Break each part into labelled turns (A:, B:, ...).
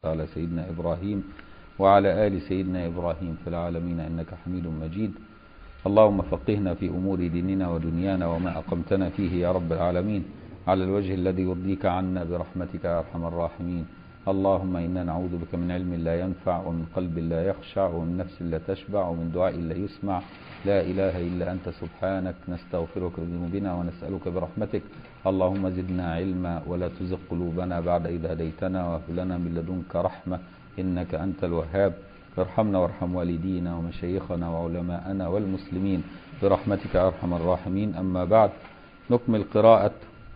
A: على سيدنا إبراهيم وعلى آل سيدنا إبراهيم في العالمين إنك حميد مجيد اللهم فقهنا في أمور ديننا ودنيانا وما أقمتنا فيه يا رب العالمين على الوجه الذي يرضيك عنا برحمتك يا أرحم الراحمين اللهم إنا نعوذ بك من علم لا ينفع ومن قلب لا يخشع ومن نفس لا تشبع ومن دعاء لا يسمع لا إله إلا أنت سبحانك نستغفرك لذنوبنا ونسألك برحمتك اللهم زدنا علما ولا تزغ قلوبنا بعد إذ هديتنا وهب لنا من لدنك رحمة إنك أنت الوهاب ارحمنا وارحم والدينا ومشايخنا وعلماءنا والمسلمين برحمتك يا أرحم الراحمين أما بعد نكمل قراءة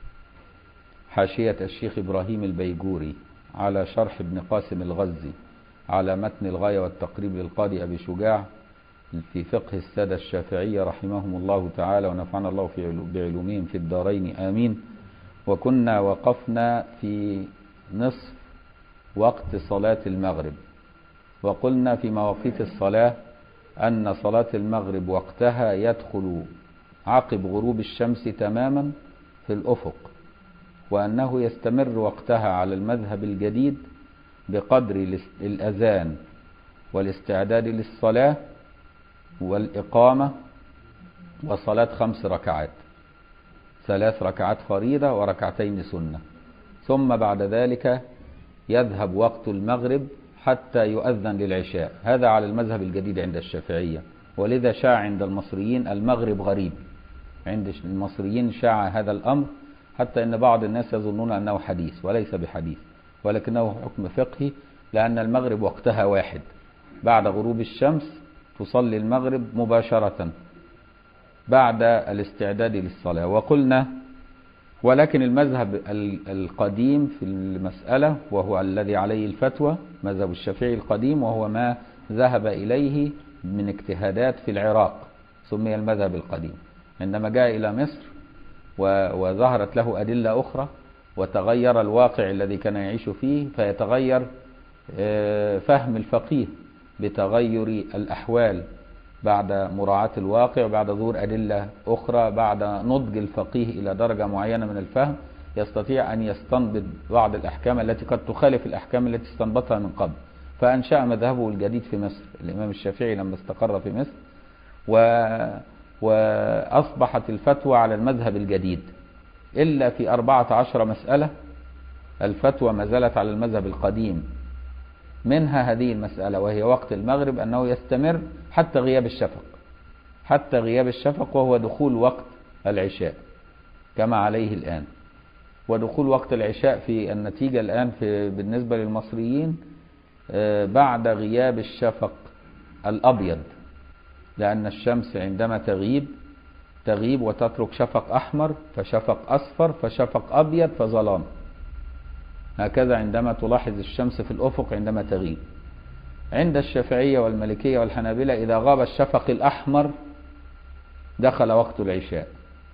A: حاشية الشيخ إبراهيم البيجوري على شرح ابن قاسم الغزي على متن الغاية والتقريب للقاضي أبي شجاع في فقه السادة الشافعية رحمهم الله تعالى ونفعنا الله في بعلومهم في الدارين آمين وكنا وقفنا في نصف وقت صلاة المغرب وقلنا في مواقيت الصلاة أن صلاة المغرب وقتها يدخل عقب غروب الشمس تماما في الأفق وأنه يستمر وقتها على المذهب الجديد بقدر الأذان والاستعداد للصلاة والإقامة وصلاة خمس ركعات ثلاث ركعات فريضة وركعتين سنة ثم بعد ذلك يذهب وقت المغرب حتى يؤذن للعشاء هذا على المذهب الجديد عند الشافعية ولذا شاع عند المصريين المغرب غريب عند المصريين شاع هذا الأمر حتى أن بعض الناس يظنون أنه حديث وليس بحديث ولكنه حكم فقهي لأن المغرب وقتها واحد بعد غروب الشمس تصلي المغرب مباشرة بعد الاستعداد للصلاة وقلنا ولكن المذهب القديم في المسألة وهو الذي عليه الفتوى مذهب الشافعي القديم وهو ما ذهب إليه من اجتهادات في العراق سمي المذهب القديم عندما جاء إلى مصر وظهرت له أدلة أخرى وتغير الواقع الذي كان يعيش فيه فيتغير فهم الفقيه بتغير الأحوال بعد مراعاة الواقع وبعد ظهور أدلة أخرى بعد نضج الفقيه إلى درجة معينة من الفهم يستطيع أن يستنبط بعض الأحكام التي قد تخالف الأحكام التي استنبطها من قبل فأنشأ مذهبه الجديد في مصر الإمام الشافعي لما استقر في مصر و وأصبحت الفتوى على المذهب الجديد إلا في أربعة عشر مسألة الفتوى ما زالت على المذهب القديم منها هذه المسألة وهي وقت المغرب أنه يستمر حتى غياب الشفق حتى غياب الشفق وهو دخول وقت العشاء كما عليه الآن ودخول وقت العشاء في النتيجة الآن في بالنسبة للمصريين بعد غياب الشفق الأبيض لأن الشمس عندما تغيب تغيب وتترك شفق أحمر فشفق أصفر فشفق أبيض فظلام هكذا عندما تلاحظ الشمس في الأفق عندما تغيب عند الشافعية والمالكية والحنابلة إذا غاب الشفق الأحمر دخل وقت العشاء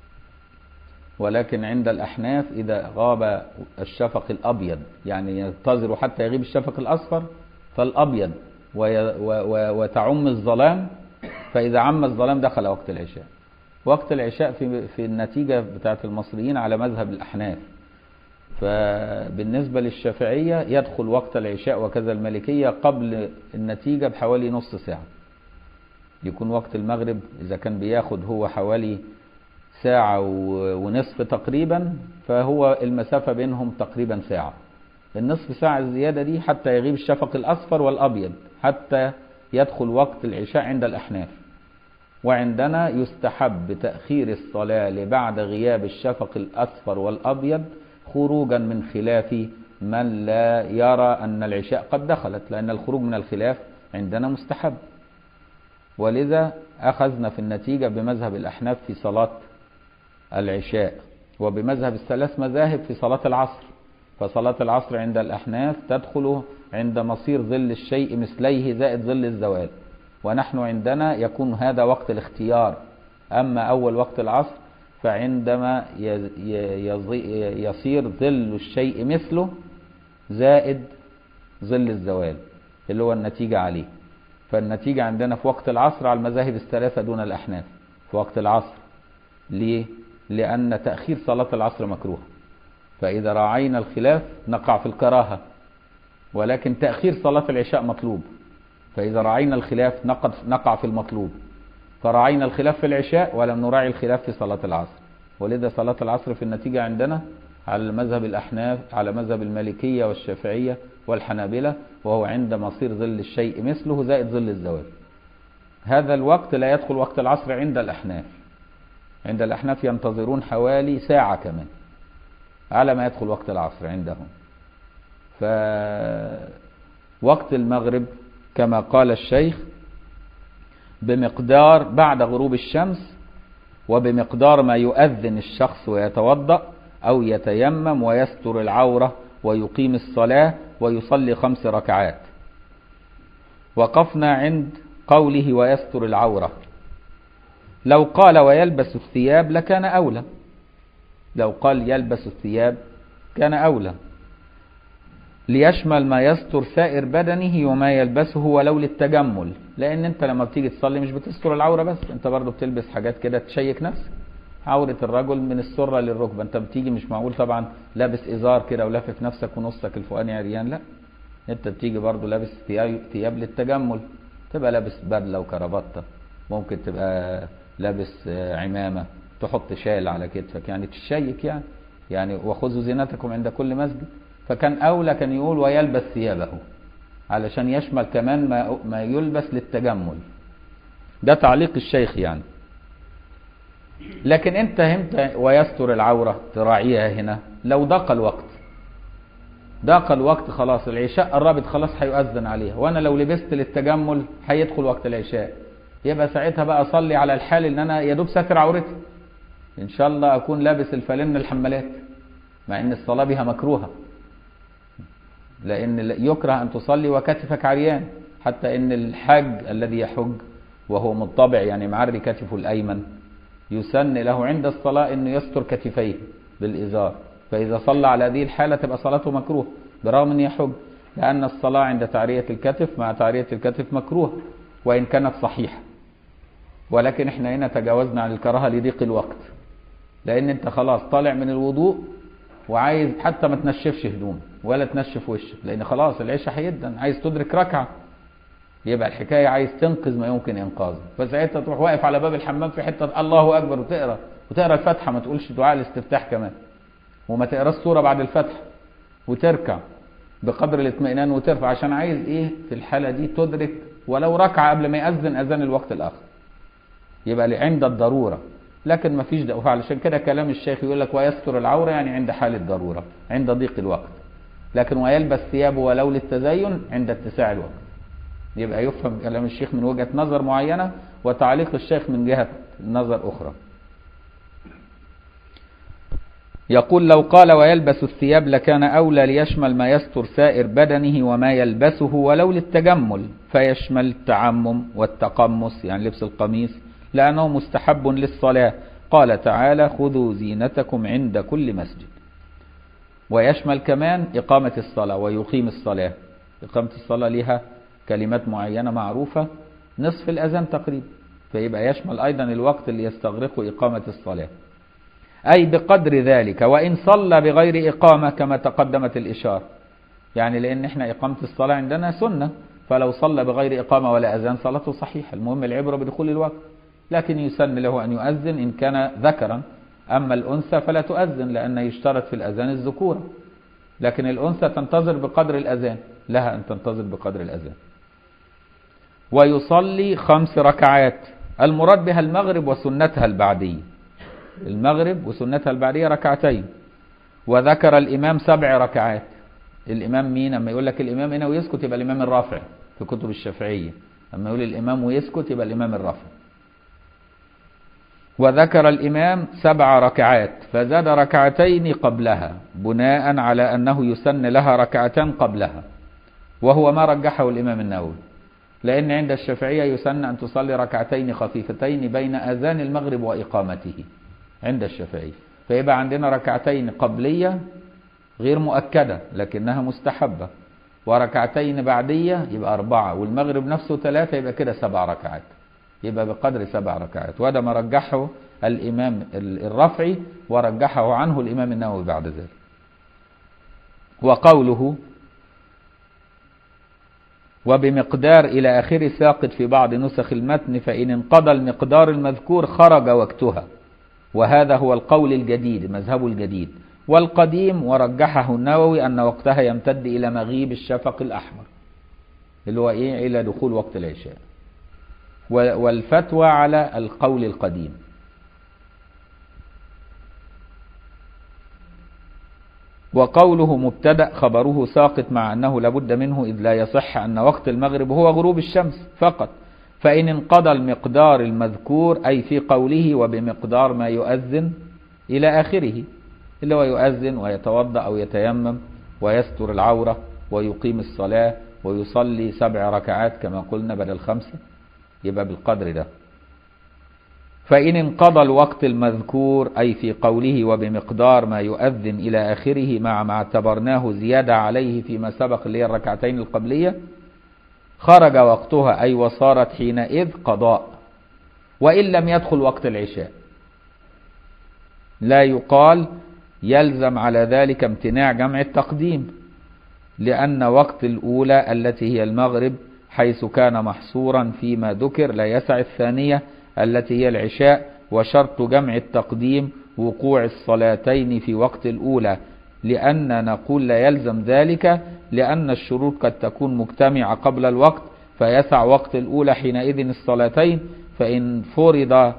A: ولكن عند الأحناف إذا غاب الشفق الأبيض يعني ينتظر حتى يغيب الشفق الأصفر فالأبيض وتعم الظلام فإذا عم الظلام دخل وقت العشاء وقت العشاء في في النتيجة بتاعت المصريين على مذهب الأحناف فبالنسبة للشافعية يدخل وقت العشاء وكذا المالكية قبل النتيجة بحوالي نص ساعة يكون وقت المغرب إذا كان بياخد هو حوالي ساعة ونصف تقريبا فهو المسافة بينهم تقريبا ساعة النصف ساعة الزيادة دي حتى يغيب الشفق الأصفر والأبيض حتى يدخل وقت العشاء عند الأحناف وعندنا يستحب تأخير الصلاة لبعد غياب الشفق الأصفر والأبيض خروجا من خلاف من لا يرى أن العشاء قد دخلت لأن الخروج من الخلاف عندنا مستحب ولذا أخذنا في النتيجة بمذهب الأحناف في صلاة العشاء وبمذهب الثلاث مذاهب في صلاة العصر فصلاة العصر عند الأحناف تدخل عند مصير ظل الشيء مثليه زائد ظل الزوال ونحن عندنا يكون هذا وقت الاختيار أما أول وقت العصر فعندما يصير ظل الشيء مثله زائد ظل الزوال اللي هو النتيجة عليه فالنتيجة عندنا في وقت العصر على المذاهب الثلاثة دون الأحناف في وقت العصر ليه؟ لأن تأخير صلاة العصر مكروه فإذا راعينا الخلاف نقع في الكراهة ولكن تأخير صلاة العشاء مطلوب فإذا راعينا الخلاف نقع, نقع في المطلوب فراعينا الخلاف في العشاء ولم نراعي الخلاف في صلاة العصر ولذا صلاة العصر في النتيجة عندنا على مذهب الأحناف على مذهب المالكية والشافعية والحنابلة وهو عند مصير ظل الشيء مثله زائد ظل الزوال هذا الوقت لا يدخل وقت العصر عند الأحناف عند الأحناف ينتظرون حوالي ساعة كمان على ما يدخل وقت العصر عندهم فوقت المغرب كما قال الشيخ بمقدار بعد غروب الشمس وبمقدار ما يؤذن الشخص ويتوضأ أو يتيمم ويستر العورة ويقيم الصلاة ويصلي خمس ركعات وقفنا عند قوله ويستر العورة لو قال ويلبس الثياب لكان أولى لو قال يلبس الثياب كان أولى ليشمل ما يستر سائر بدنه وما يلبسه ولو للتجمل لان انت لما بتيجي تصلي مش بتستر العوره بس انت برضه بتلبس حاجات كده تشيك نفسك عوره الرجل من السره للركبه انت بتيجي مش معقول طبعا لابس ازار كده ولافف نفسك ونصك الفوقاني عريان لا انت بتيجي برضه لابس ثياب ثياب للتجمل تبقى لابس بدله وكرافته ممكن تبقى لابس عمامه تحط شال على كتفك يعني تشيك يعني يعني وخذوا زينتكم عند كل مسجد فكان أولى كان يقول ويلبس ثيابه علشان يشمل كمان ما, ما يلبس للتجمل ده تعليق الشيخ يعني لكن انت همت ويستر العورة تراعيها هنا لو ضاق الوقت ضاق الوقت خلاص العشاء قربت خلاص هيؤذن عليها وانا لو لبست للتجمل هيدخل وقت العشاء يبقى ساعتها بقى اصلي على الحال ان انا يا دوب ساتر عورتي ان شاء الله اكون لابس الفلن الحمالات مع ان الصلاه بها مكروهه لأن يكره أن تصلي وكتفك عريان حتى أن الحاج الذي يحج وهو مطبع يعني معري كتفه الأيمن يسن له عند الصلاة أنه يستر كتفيه بالإزار فإذا صلى على هذه الحالة تبقى صلاته مكروه برغم أن يحج لأن الصلاة عند تعرية الكتف مع تعرية الكتف مكروه وإن كانت صحيحة ولكن احنا هنا تجاوزنا عن الكراهة لضيق الوقت لأن أنت خلاص طالع من الوضوء وعايز حتى ما تنشفش هدوم ولا تنشف وشك لان خلاص العشاء هيدا عايز تدرك ركعه يبقى الحكايه عايز تنقذ ما يمكن انقاذه فساعتها تروح واقف على باب الحمام في حته الله اكبر وتقرا وتقرا الفاتحه ما تقولش دعاء الاستفتاح كمان وما تقراش سوره بعد الفتح وتركع بقدر الاطمئنان وترفع عشان عايز ايه في الحاله دي تدرك ولو ركعه قبل ما ياذن اذان الوقت الاخر يبقى عند الضروره لكن ما فيش ده فعلشان كده كلام الشيخ يقول لك ويستر العوره يعني عند حال الضروره عند ضيق الوقت لكن ويلبس ثيابه ولو للتزين عند اتساع الوقت يبقى يفهم كلام الشيخ من وجهه نظر معينه وتعليق الشيخ من جهه نظر اخرى يقول لو قال ويلبس الثياب لكان أولى ليشمل ما يستر سائر بدنه وما يلبسه ولو للتجمل فيشمل التعمم والتقمص يعني لبس القميص لأنه مستحب للصلاة قال تعالى خذوا زينتكم عند كل مسجد ويشمل كمان إقامة الصلاة ويقيم الصلاة إقامة الصلاة لها كلمات معينة معروفة نصف الأذان تقريبا فيبقى يشمل أيضا الوقت اللي يستغرقه إقامة الصلاة أي بقدر ذلك وإن صلى بغير إقامة كما تقدمت الإشارة يعني لأن إحنا إقامة الصلاة عندنا سنة فلو صلى بغير إقامة ولا أذان صلاته صحيحة المهم العبرة بدخول الوقت لكن يسن له أن يؤذن إن كان ذكرا أما الأنثى فلا تؤذن لأن يشترط في الأذان الذكورة لكن الأنثى تنتظر بقدر الأذان لها أن تنتظر بقدر الأذان ويصلي خمس ركعات المراد بها المغرب وسنتها البعدية المغرب وسنتها البعدية ركعتين وذكر الإمام سبع ركعات الإمام مين أما يقول لك الإمام هنا ويسكت يبقى الإمام الرافع في كتب الشافعية أما يقول الإمام ويسكت يبقى الإمام الرافع وذكر الإمام سبع ركعات فزاد ركعتين قبلها بناء على أنه يسن لها ركعتان قبلها وهو ما رجحه الإمام النووي لأن عند الشافعية يسن أن تصلي ركعتين خفيفتين بين أذان المغرب وإقامته عند الشافعية فيبقى عندنا ركعتين قبلية غير مؤكدة لكنها مستحبة وركعتين بعدية يبقى أربعة والمغرب نفسه ثلاثة يبقى كده سبع ركعات يبقى بقدر سبع ركعات وهذا ما رجحه الإمام الرفعي ورجحه عنه الإمام النووي بعد ذلك وقوله وبمقدار إلى آخره ساقط في بعض نسخ المتن فإن انقضى المقدار المذكور خرج وقتها وهذا هو القول الجديد مذهب الجديد والقديم ورجحه النووي أن وقتها يمتد إلى مغيب الشفق الأحمر اللي هو إيه إلى دخول وقت العشاء والفتوى على القول القديم وقوله مبتدأ خبره ساقط مع أنه لابد منه إذ لا يصح أن وقت المغرب هو غروب الشمس فقط فإن انقضى المقدار المذكور أي في قوله وبمقدار ما يؤذن إلى آخره اللي هو يؤذن ويتوضأ أو يتيمم ويستر العورة ويقيم الصلاة ويصلي سبع ركعات كما قلنا بدل خمسة يبقى بالقدر ده فإن انقضى الوقت المذكور أي في قوله وبمقدار ما يؤذن إلى آخره مع ما اعتبرناه زيادة عليه فيما سبق اللي هي الركعتين القبلية خرج وقتها أي وصارت حينئذ قضاء وإن لم يدخل وقت العشاء لا يقال يلزم على ذلك امتناع جمع التقديم لأن وقت الأولى التي هي المغرب حيث كان محصورا فيما ذكر لا يسع الثانية التي هي العشاء وشرط جمع التقديم وقوع الصلاتين في وقت الأولى لأن نقول لا يلزم ذلك لأن الشروط قد تكون مجتمعة قبل الوقت فيسع وقت الأولى حينئذ الصلاتين فإن فرض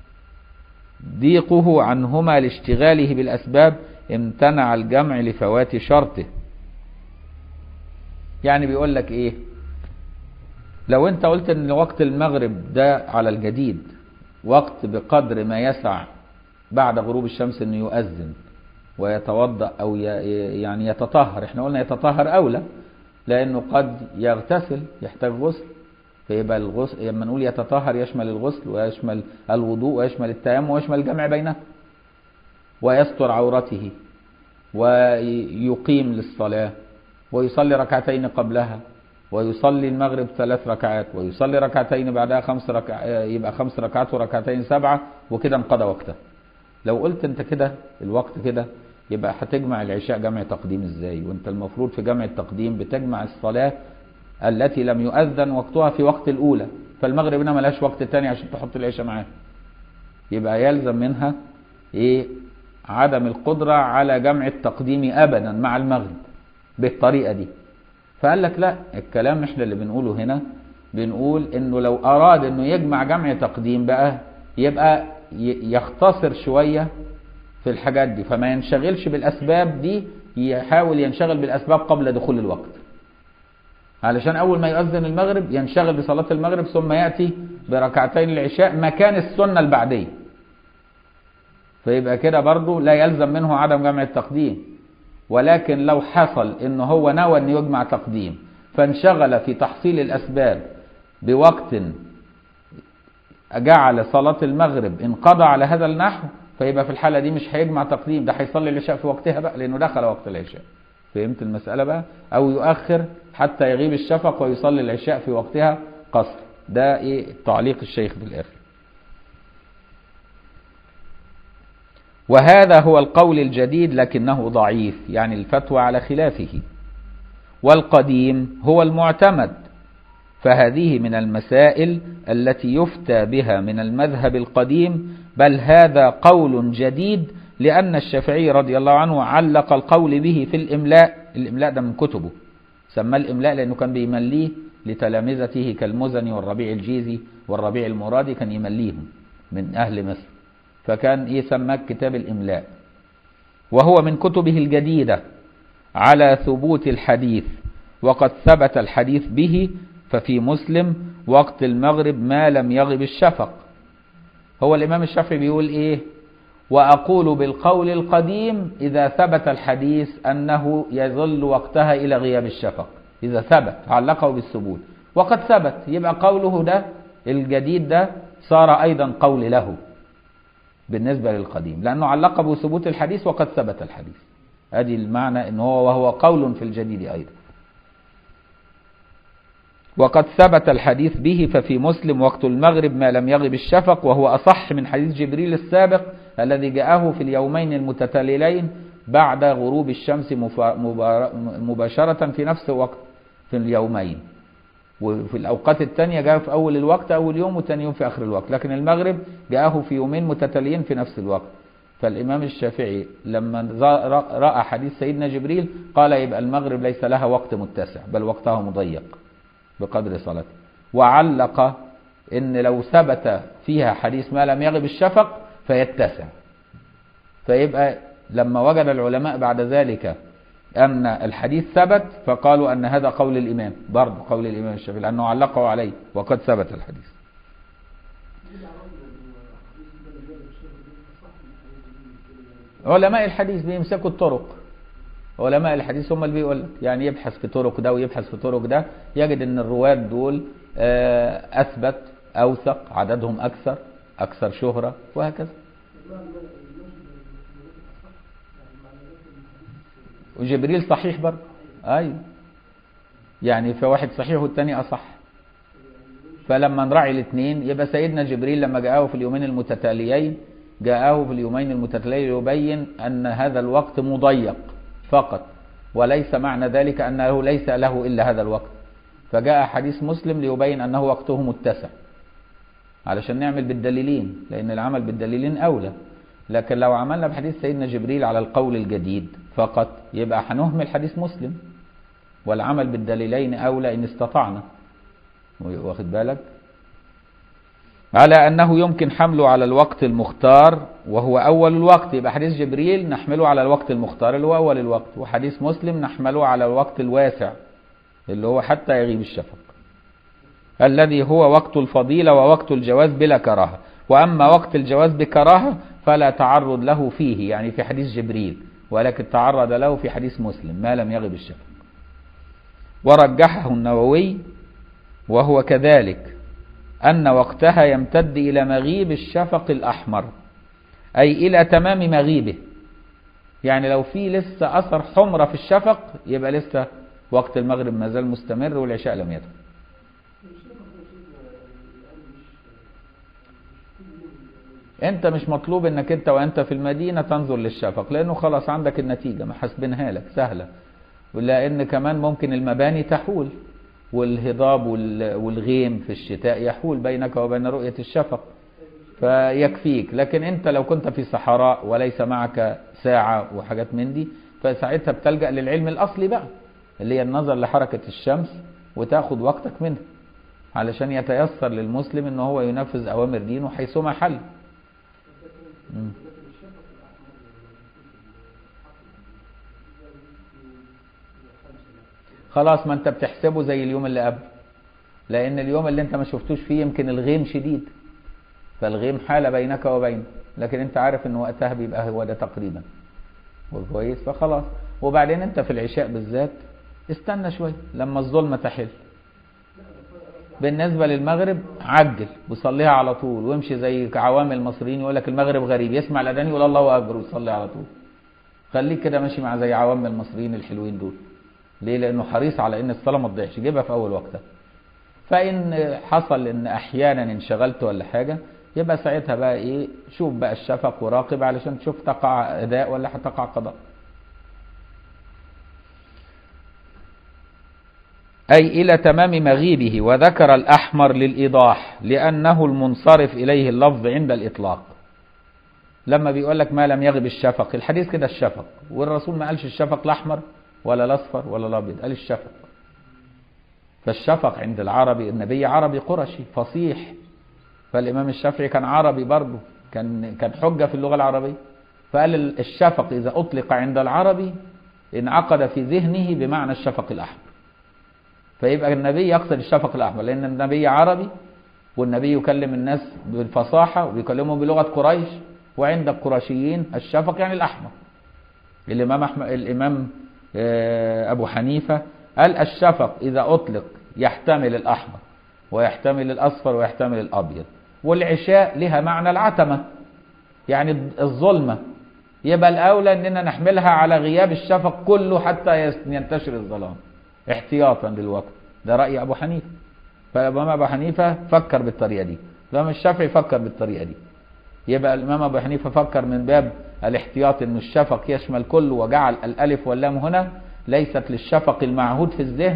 A: ضيقه عنهما لاشتغاله بالأسباب امتنع الجمع لفوات شرطه يعني بيقول لك ايه لو انت قلت ان وقت المغرب ده على الجديد وقت بقدر ما يسع بعد غروب الشمس انه يؤذن ويتوضا او يعني يتطهر احنا قلنا يتطهر اولى لانه قد يغتسل يحتاج غسل فيبقى الغسل لما نقول يتطهر يشمل الغسل ويشمل الوضوء ويشمل التيمم ويشمل الجمع بينها ويستر عورته ويقيم للصلاه ويصلي ركعتين قبلها ويصلي المغرب ثلاث ركعات ويصلي ركعتين بعدها خمس ركع يبقى خمس ركعات وركعتين سبعة وكده انقضى وقتها لو قلت انت كده الوقت كده يبقى هتجمع العشاء جمع تقديم ازاي وانت المفروض في جمع التقديم بتجمع الصلاة التي لم يؤذن وقتها في وقت الأولى فالمغرب هنا ملهاش وقت تاني عشان تحط العشاء معاه يبقى يلزم منها ايه عدم القدرة على جمع التقديم أبدا مع المغرب بالطريقة دي فقال لك لا الكلام احنا اللي بنقوله هنا بنقول انه لو اراد انه يجمع جمع تقديم بقى يبقى يختصر شوية في الحاجات دي فما ينشغلش بالاسباب دي يحاول ينشغل بالاسباب قبل دخول الوقت علشان اول ما يؤذن المغرب ينشغل بصلاة المغرب ثم يأتي بركعتين العشاء مكان السنة البعدية فيبقى كده برضه لا يلزم منه عدم جمع التقديم ولكن لو حصل ان هو نوى ان يجمع تقديم فانشغل في تحصيل الاسباب بوقت جعل صلاة المغرب انقضى على هذا النحو فيبقى في الحالة دي مش هيجمع تقديم ده هيصلي العشاء في وقتها بقى لانه دخل وقت العشاء فهمت المسألة بقى او يؤخر حتى يغيب الشفق ويصلي العشاء في وقتها قصر ده ايه تعليق الشيخ في الاخر وهذا هو القول الجديد لكنه ضعيف يعني الفتوى على خلافه والقديم هو المعتمد فهذه من المسائل التي يفتى بها من المذهب القديم بل هذا قول جديد لأن الشافعي رضي الله عنه علق القول به في الإملاء الإملاء ده من كتبه سماه الإملاء لأنه كان بيمليه لتلامذته كالمزني والربيع الجيزي والربيع المرادي كان يمليهم من أهل مصر فكان ايه سماه كتاب الاملاء وهو من كتبه الجديدة على ثبوت الحديث وقد ثبت الحديث به ففي مسلم وقت المغرب ما لم يغب الشفق هو الامام الشافعي بيقول ايه واقول بالقول القديم اذا ثبت الحديث انه يظل وقتها الى غياب الشفق اذا ثبت علقه بالثبوت وقد ثبت يبقى قوله ده الجديد ده صار ايضا قول له بالنسبة للقديم لأنه علق بثبوت الحديث وقد ثبت الحديث هذه المعنى إن هو وهو قول في الجديد أيضا وقد ثبت الحديث به ففي مسلم وقت المغرب ما لم يغب الشفق وهو أصح من حديث جبريل السابق الذي جاءه في اليومين المتتاليين بعد غروب الشمس مباشرة في نفس الوقت في اليومين وفي الأوقات التانية جاء في أول الوقت أول يوم وتاني يوم في آخر الوقت لكن المغرب جاءه في يومين متتاليين في نفس الوقت فالإمام الشافعي لما ز- رأى حديث سيدنا جبريل قال يبقى المغرب ليس لها وقت متسع بل وقتها مضيق بقدر صلاته وعلق ان لو ثبت فيها حديث ما لم يغب الشفق فيتسع فيبقى لما وجد العلماء بعد ذلك ان الحديث ثبت فقالوا ان هذا قول الامام برضه قول الامام الشافعي لانه علقه عليه وقد ثبت الحديث علماء الحديث بيمسكوا الطرق علماء الحديث هم اللي بيقول لك يعني يبحث في طرق ده ويبحث في طرق ده يجد ان الرواة دول آه، اثبت اوثق عددهم اكثر اكثر شهرة وهكذا وجبريل صحيح برضه ايوه يعني فواحد صحيح والتاني اصح فلما نراعي الاثنين يبقى سيدنا جبريل لما جاءه في اليومين المتتاليين جاءه في اليومين المتتاليين يبين ان هذا الوقت مضيق فقط وليس معنى ذلك انه ليس له الا هذا الوقت فجاء حديث مسلم ليبين انه وقته متسع علشان نعمل بالدليلين لان العمل بالدليلين اولى لكن لو عملنا بحديث سيدنا جبريل على القول الجديد فقط يبقى هنهمل حديث مسلم والعمل بالدليلين اولى ان استطعنا واخد بالك على أنه يمكن حمله على الوقت المختار وهو أول الوقت يبقى حديث جبريل نحمله على الوقت المختار اللي هو أول الوقت وحديث مسلم نحمله على الوقت الواسع اللي هو حتى يغيب الشفق الذي هو وقت الفضيلة ووقت الجواز بلا كراهة وأما وقت الجواز بكراهة فلا تعرض له فيه يعني في حديث جبريل ولكن تعرض له في حديث مسلم ما لم يغب الشفق ورجحه النووي وهو كذلك أن وقتها يمتد إلى مغيب الشفق الأحمر أي إلى تمام مغيبه يعني لو في لسه أثر حمرة في الشفق يبقى لسه وقت المغرب ما زال مستمر والعشاء لم يدخل انت مش مطلوب انك انت وانت في المدينة تنظر للشفق لانه خلاص عندك النتيجة ما حاسبينها لك سهلة ولان كمان ممكن المباني تحول والهضاب وال- والغيم في الشتاء يحول بينك وبين رؤية الشفق فيكفيك لكن انت لو كنت في صحراء وليس معك ساعة وحاجات من دي فساعتها بتلجأ للعلم الأصلي بقى اللي هي النظر لحركة الشمس وتاخد وقتك منها علشان يتيسر للمسلم ان هو ينفذ اوامر دينه حيثما حل مم. خلاص ما انت بتحسبه زي اليوم اللي قبل لان اليوم اللي انت ما شفتوش فيه يمكن الغيم شديد فالغيم حالة بينك وبينه لكن انت عارف ان وقتها بيبقى هو ده تقريبا كويس فخلاص وبعدين انت في العشاء بالذات استنى شوية لما الظلمة تحل بالنسبة للمغرب عجل وصليها على طول وامشي زي عوام المصريين يقول لك المغرب غريب يسمع الاذان يقول الله اكبر ويصلي على طول خليك كده ماشي مع زي عوام المصريين الحلوين دول ليه لانه حريص على ان الصلاه ما تضيعش جيبها في اول وقتها فان حصل ان احيانا انشغلت ولا حاجه يبقى ساعتها بقى ايه شوف بقى الشفق وراقب علشان تشوف تقع اداء ولا هتقع قضاء أي إلى تمام مغيبه وذكر الأحمر للإيضاح لأنه المنصرف إليه اللفظ عند الإطلاق لما بيقول لك ما لم يغب الشفق الحديث كده الشفق والرسول ما قالش الشفق الأحمر ولا الأصفر ولا الأبيض قال الشفق فالشفق عند العربي النبي عربي قرشي فصيح فالإمام الشافعي كان عربي برضه كان كان حجة في اللغة العربية فقال الشفق إذا أطلق عند العربي انعقد في ذهنه بمعنى الشفق الأحمر فيبقى النبي يقصد الشفق الأحمر لأن النبي عربي والنبي يكلم الناس بالفصاحة وبيكلمهم بلغة قريش وعند القرشيين الشفق يعني الأحمر الإمام أحمد الإمام آه، أبو حنيفة قال الشفق إذا أطلق يحتمل الأحمر ويحتمل الأصفر ويحتمل الأبيض والعشاء لها معنى العتمة يعني الظلمة يبقى الأولى أننا نحملها على غياب الشفق كله حتى يس- ينتشر الظلام احتياطا للوقت ده رأي أبو حنيفة فالإمام أبو حنيفة فكر بالطريقة دي الإمام الشافعي فكر بالطريقة دي يبقى الإمام أبو حنيفة فكر من باب الاحتياط أن الشفق يشمل كله وجعل الألف واللام هنا ليست للشفق المعهود في الذهن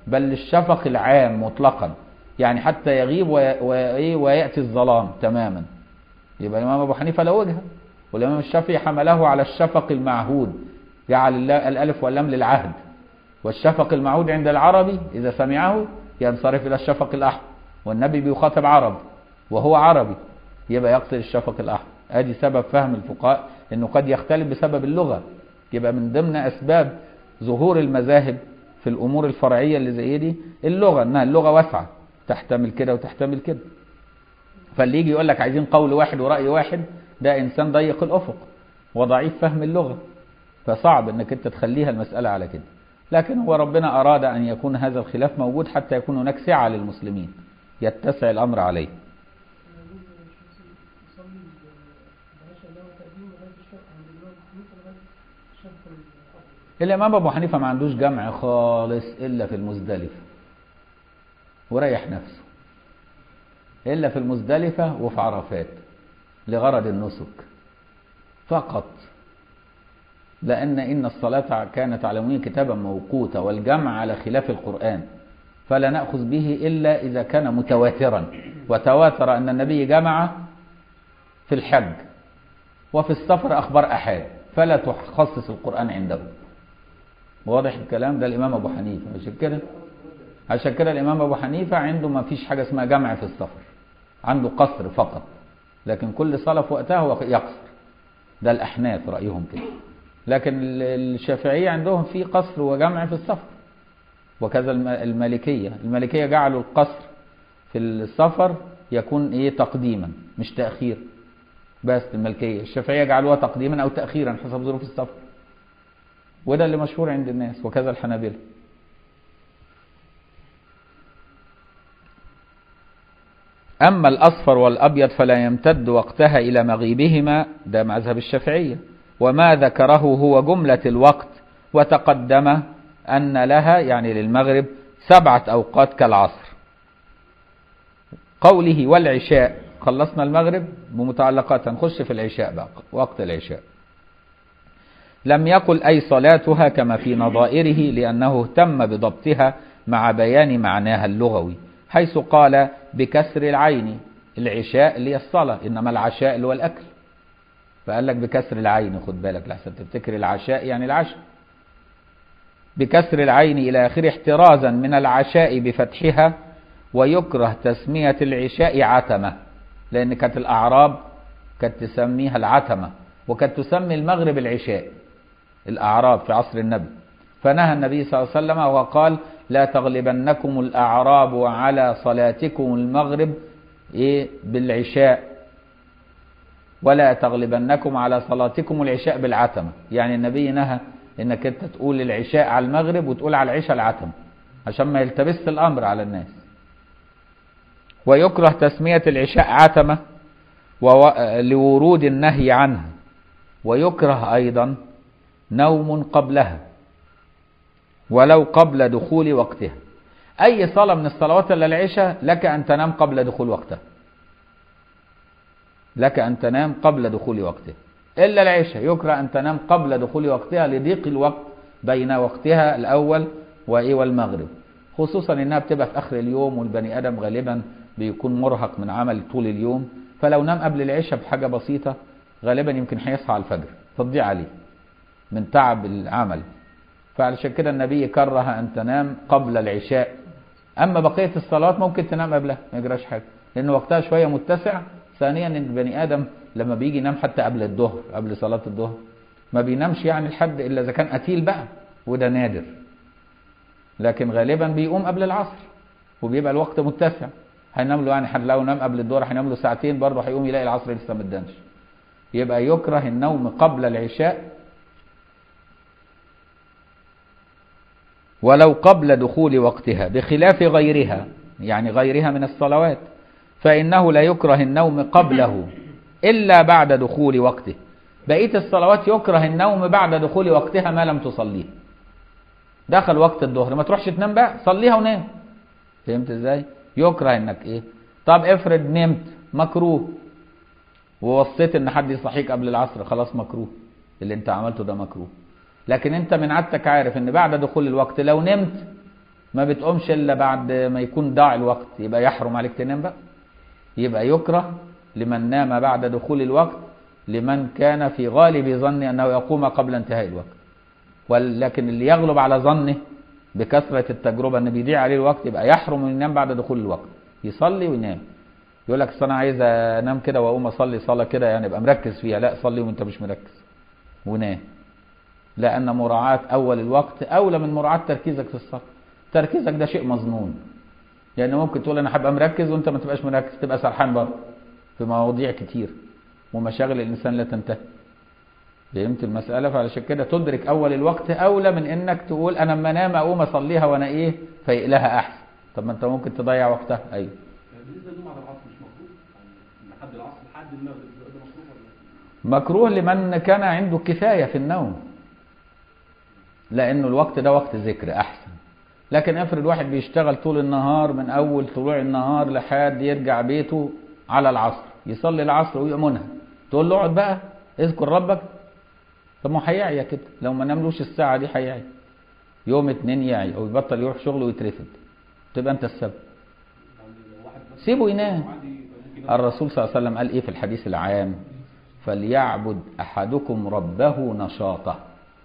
A: بل للشفق العام مطلقا يعني حتى يغيب وي- وي- ويأتي الظلام تماما يبقى الإمام أبو حنيفة له وجهة والإمام الشافعي حمله على الشفق المعهود جعل الل- الألف واللام للعهد والشفق المعهود عند العربي إذا سمعه ينصرف إلى الشفق الأحمر والنبي بيخاطب عرب وهو عربي يبقى يقصد الشفق الأحمر ادي سبب فهم الفقهاء انه قد يختلف بسبب اللغة يبقى من ضمن اسباب ظهور المذاهب في الامور الفرعية اللي زي دي اللغة انها اللغة واسعة تحتمل كده وتحتمل كده فاللي يجي يقول لك عايزين قول واحد ورأي واحد ده انسان ضيق الافق وضعيف فهم اللغة فصعب انك انت تخليها المسألة على كده لكن هو ربنا اراد ان يكون هذا الخلاف موجود حتى يكون هناك سعة للمسلمين يتسع الامر عليه
B: يصلي بلاش الله تقديم لغايه الشرق عند الامام حنيفه لغايه الشرق الأول.
A: الامام ابو حنيفه ما عندوش جمع خالص الا في المزدلفه وريح نفسه الا في المزدلفه وفي عرفات لغرض النسك فقط لان ان الصلاه كانت على المؤمنين كتابا موقوتا والجمع على خلاف القران فلا ناخذ به الا اذا كان متواترا وتواتر ان النبي جمع في الحج وفي السفر اخبار احاد فلا تخصص القران عنده واضح الكلام ده الامام ابو حنيفه عشان كده عشان كده الامام ابو حنيفه عنده ما فيش حاجه اسمها جمع في السفر عنده قصر فقط لكن كل صلاه في وقتها هو يقصر ده الاحناف رايهم كده لكن ال- الشافعيه عندهم في قصر وجمع في السفر وكذا الم- المالكيه المالكيه جعلوا القصر في السفر يكون ايه تقديما مش تاخير بس الملكيه الشافعيه جعلوها تقديما او تاخيرا حسب ظروف السفر وده اللي مشهور عند الناس وكذا الحنابلة أما الأصفر والأبيض فلا يمتد وقتها إلى مغيبهما ده مذهب الشافعية وما ذكره هو جملة الوقت وتقدم أن لها يعني للمغرب سبعة أوقات كالعصر قوله والعشاء خلصنا المغرب بمتعلقات هنخش في العشاء بقى وقت العشاء لم يقل أي صلاتها كما في نظائره لأنه اهتم بضبطها مع بيان معناها اللغوي حيث قال بكسر العين العشاء اللي هي الصلاة إنما العشاء اللي هو الأكل فقال لك بكسر العين خد بالك لحسن تفتكر العشاء يعني العشاء بكسر العين إلى آخره احترازا من العشاء بفتحها ويكره تسمية العشاء عتمة لأن كانت الأعراب كانت تسميها العتمة وكانت تسمي المغرب العشاء الأعراب في عصر النبي فنهى النبي صلى الله عليه وسلم وقال لا تغلبنكم الأعراب على صلاتكم المغرب إيه بالعشاء ولا تغلبنكم على صلاتكم العشاء بالعتمة يعني النبي نهى انك انت تقول العشاء على المغرب وتقول على العشاء العتمة عشان ما يلتبس الامر على الناس ويكره تسمية العشاء عتمة وو- لورود النهي عنها ويكره أيضا نوم قبلها ولو قبل دخول وقتها أي صلاة من الصلوات إلا العشاء لك أن تنام قبل دخول وقتها لك أن تنام قبل دخول وقتها إلا العشاء يكره أن تنام قبل دخول وقتها لضيق الوقت بين وقتها الأول وإيه والمغرب خصوصا إنها بتبقى في آخر اليوم والبني آدم غالبا بيكون مرهق من عمل طول اليوم فلو نام قبل العشاء بحاجة بسيطة غالبا يمكن هيصحى على الفجر تضيع عليه من تعب العمل فعلشان كده النبي كره أن تنام قبل العشاء أما بقية الصلوات ممكن تنام قبلها ما يجراش حاجة لأن وقتها شوية متسع ثانيا ان البني ادم لما بيجي ينام حتى قبل الظهر قبل صلاه الظهر ما بينامش يعني لحد الا اذا كان قتيل بقى وده نادر لكن غالبا بيقوم قبل العصر وبيبقى الوقت متسع هينام له يعني حد لو نام قبل الظهر هينام له ساعتين برضه هيقوم يلاقي العصر لسه ما ادانش يبقى يكره النوم قبل العشاء ولو قبل دخول وقتها بخلاف غيرها يعني غيرها من الصلوات فإنه لا يكره النوم قبله إلا بعد دخول وقته بقية الصلوات يكره النوم بعد دخول وقتها ما لم تصليه دخل وقت الظهر ما تروحش تنام بقى صليها ونام فهمت ازاي يكره انك ايه طب افرض نمت مكروه ووصيت ان حد يصحيك قبل العصر خلاص مكروه اللي انت عملته ده مكروه لكن انت من عادتك عارف ان بعد دخول الوقت لو نمت ما بتقومش الا بعد ما يكون ضاع الوقت يبقى يحرم عليك تنام بقى يبقى يكره لمن نام بعد دخول الوقت لمن كان في غالب ظنه انه يقوم قبل انتهاء الوقت ولكن اللي يغلب على ظنه بكثرة التجربة ان بيضيع عليه الوقت يبقى يحرم انه ينام بعد دخول الوقت يصلي وينام يقول لك اصل انا عايز انام كده واقوم اصلي صلاة كده يعني ابقى مركز فيها لا صلي وانت مش مركز ونام لان مراعاة اول الوقت اولى من مراعاة تركيزك في الصلاة تركيزك ده شيء مظنون يعني ممكن تقول انا هبقى مركز وانت ما تبقاش مركز تبقى سرحان برضه في مواضيع كتير ومشاغل الانسان لا تنتهي فهمت المسألة فعلشان كده تدرك أول الوقت أولى من إنك تقول أنا لما أنام أقوم أصليها وأنا إيه فايق لها أحسن طب ما أنت ممكن تضيع وقتها أيوه
C: بالنسبه للنوم على العصر مش مكروه يعني لحد العصر لحد المغرب ده مكروه ولا
A: مكروه لمن كان عنده كفاية في النوم لأنه الوقت ده وقت ذكر أحسن لكن افرض واحد بيشتغل طول النهار من أول طلوع النهار لحد يرجع بيته على العصر يصلي العصر ويأمنها تقول له اقعد بقى اذكر ربك طب ما هو هيعيا كده لو ما ناملوش الساعة دي هيعيا يوم اتنين يعي أو يبطل يروح شغله ويترفد تبقى أنت السبب
C: يعني لو واحد بس
A: سيبه ينام
C: عادي يبقى ممكن
A: الرسول صلى الله عليه وسلم قال ايه في الحديث العام فليعبد احدكم ربه نشاطه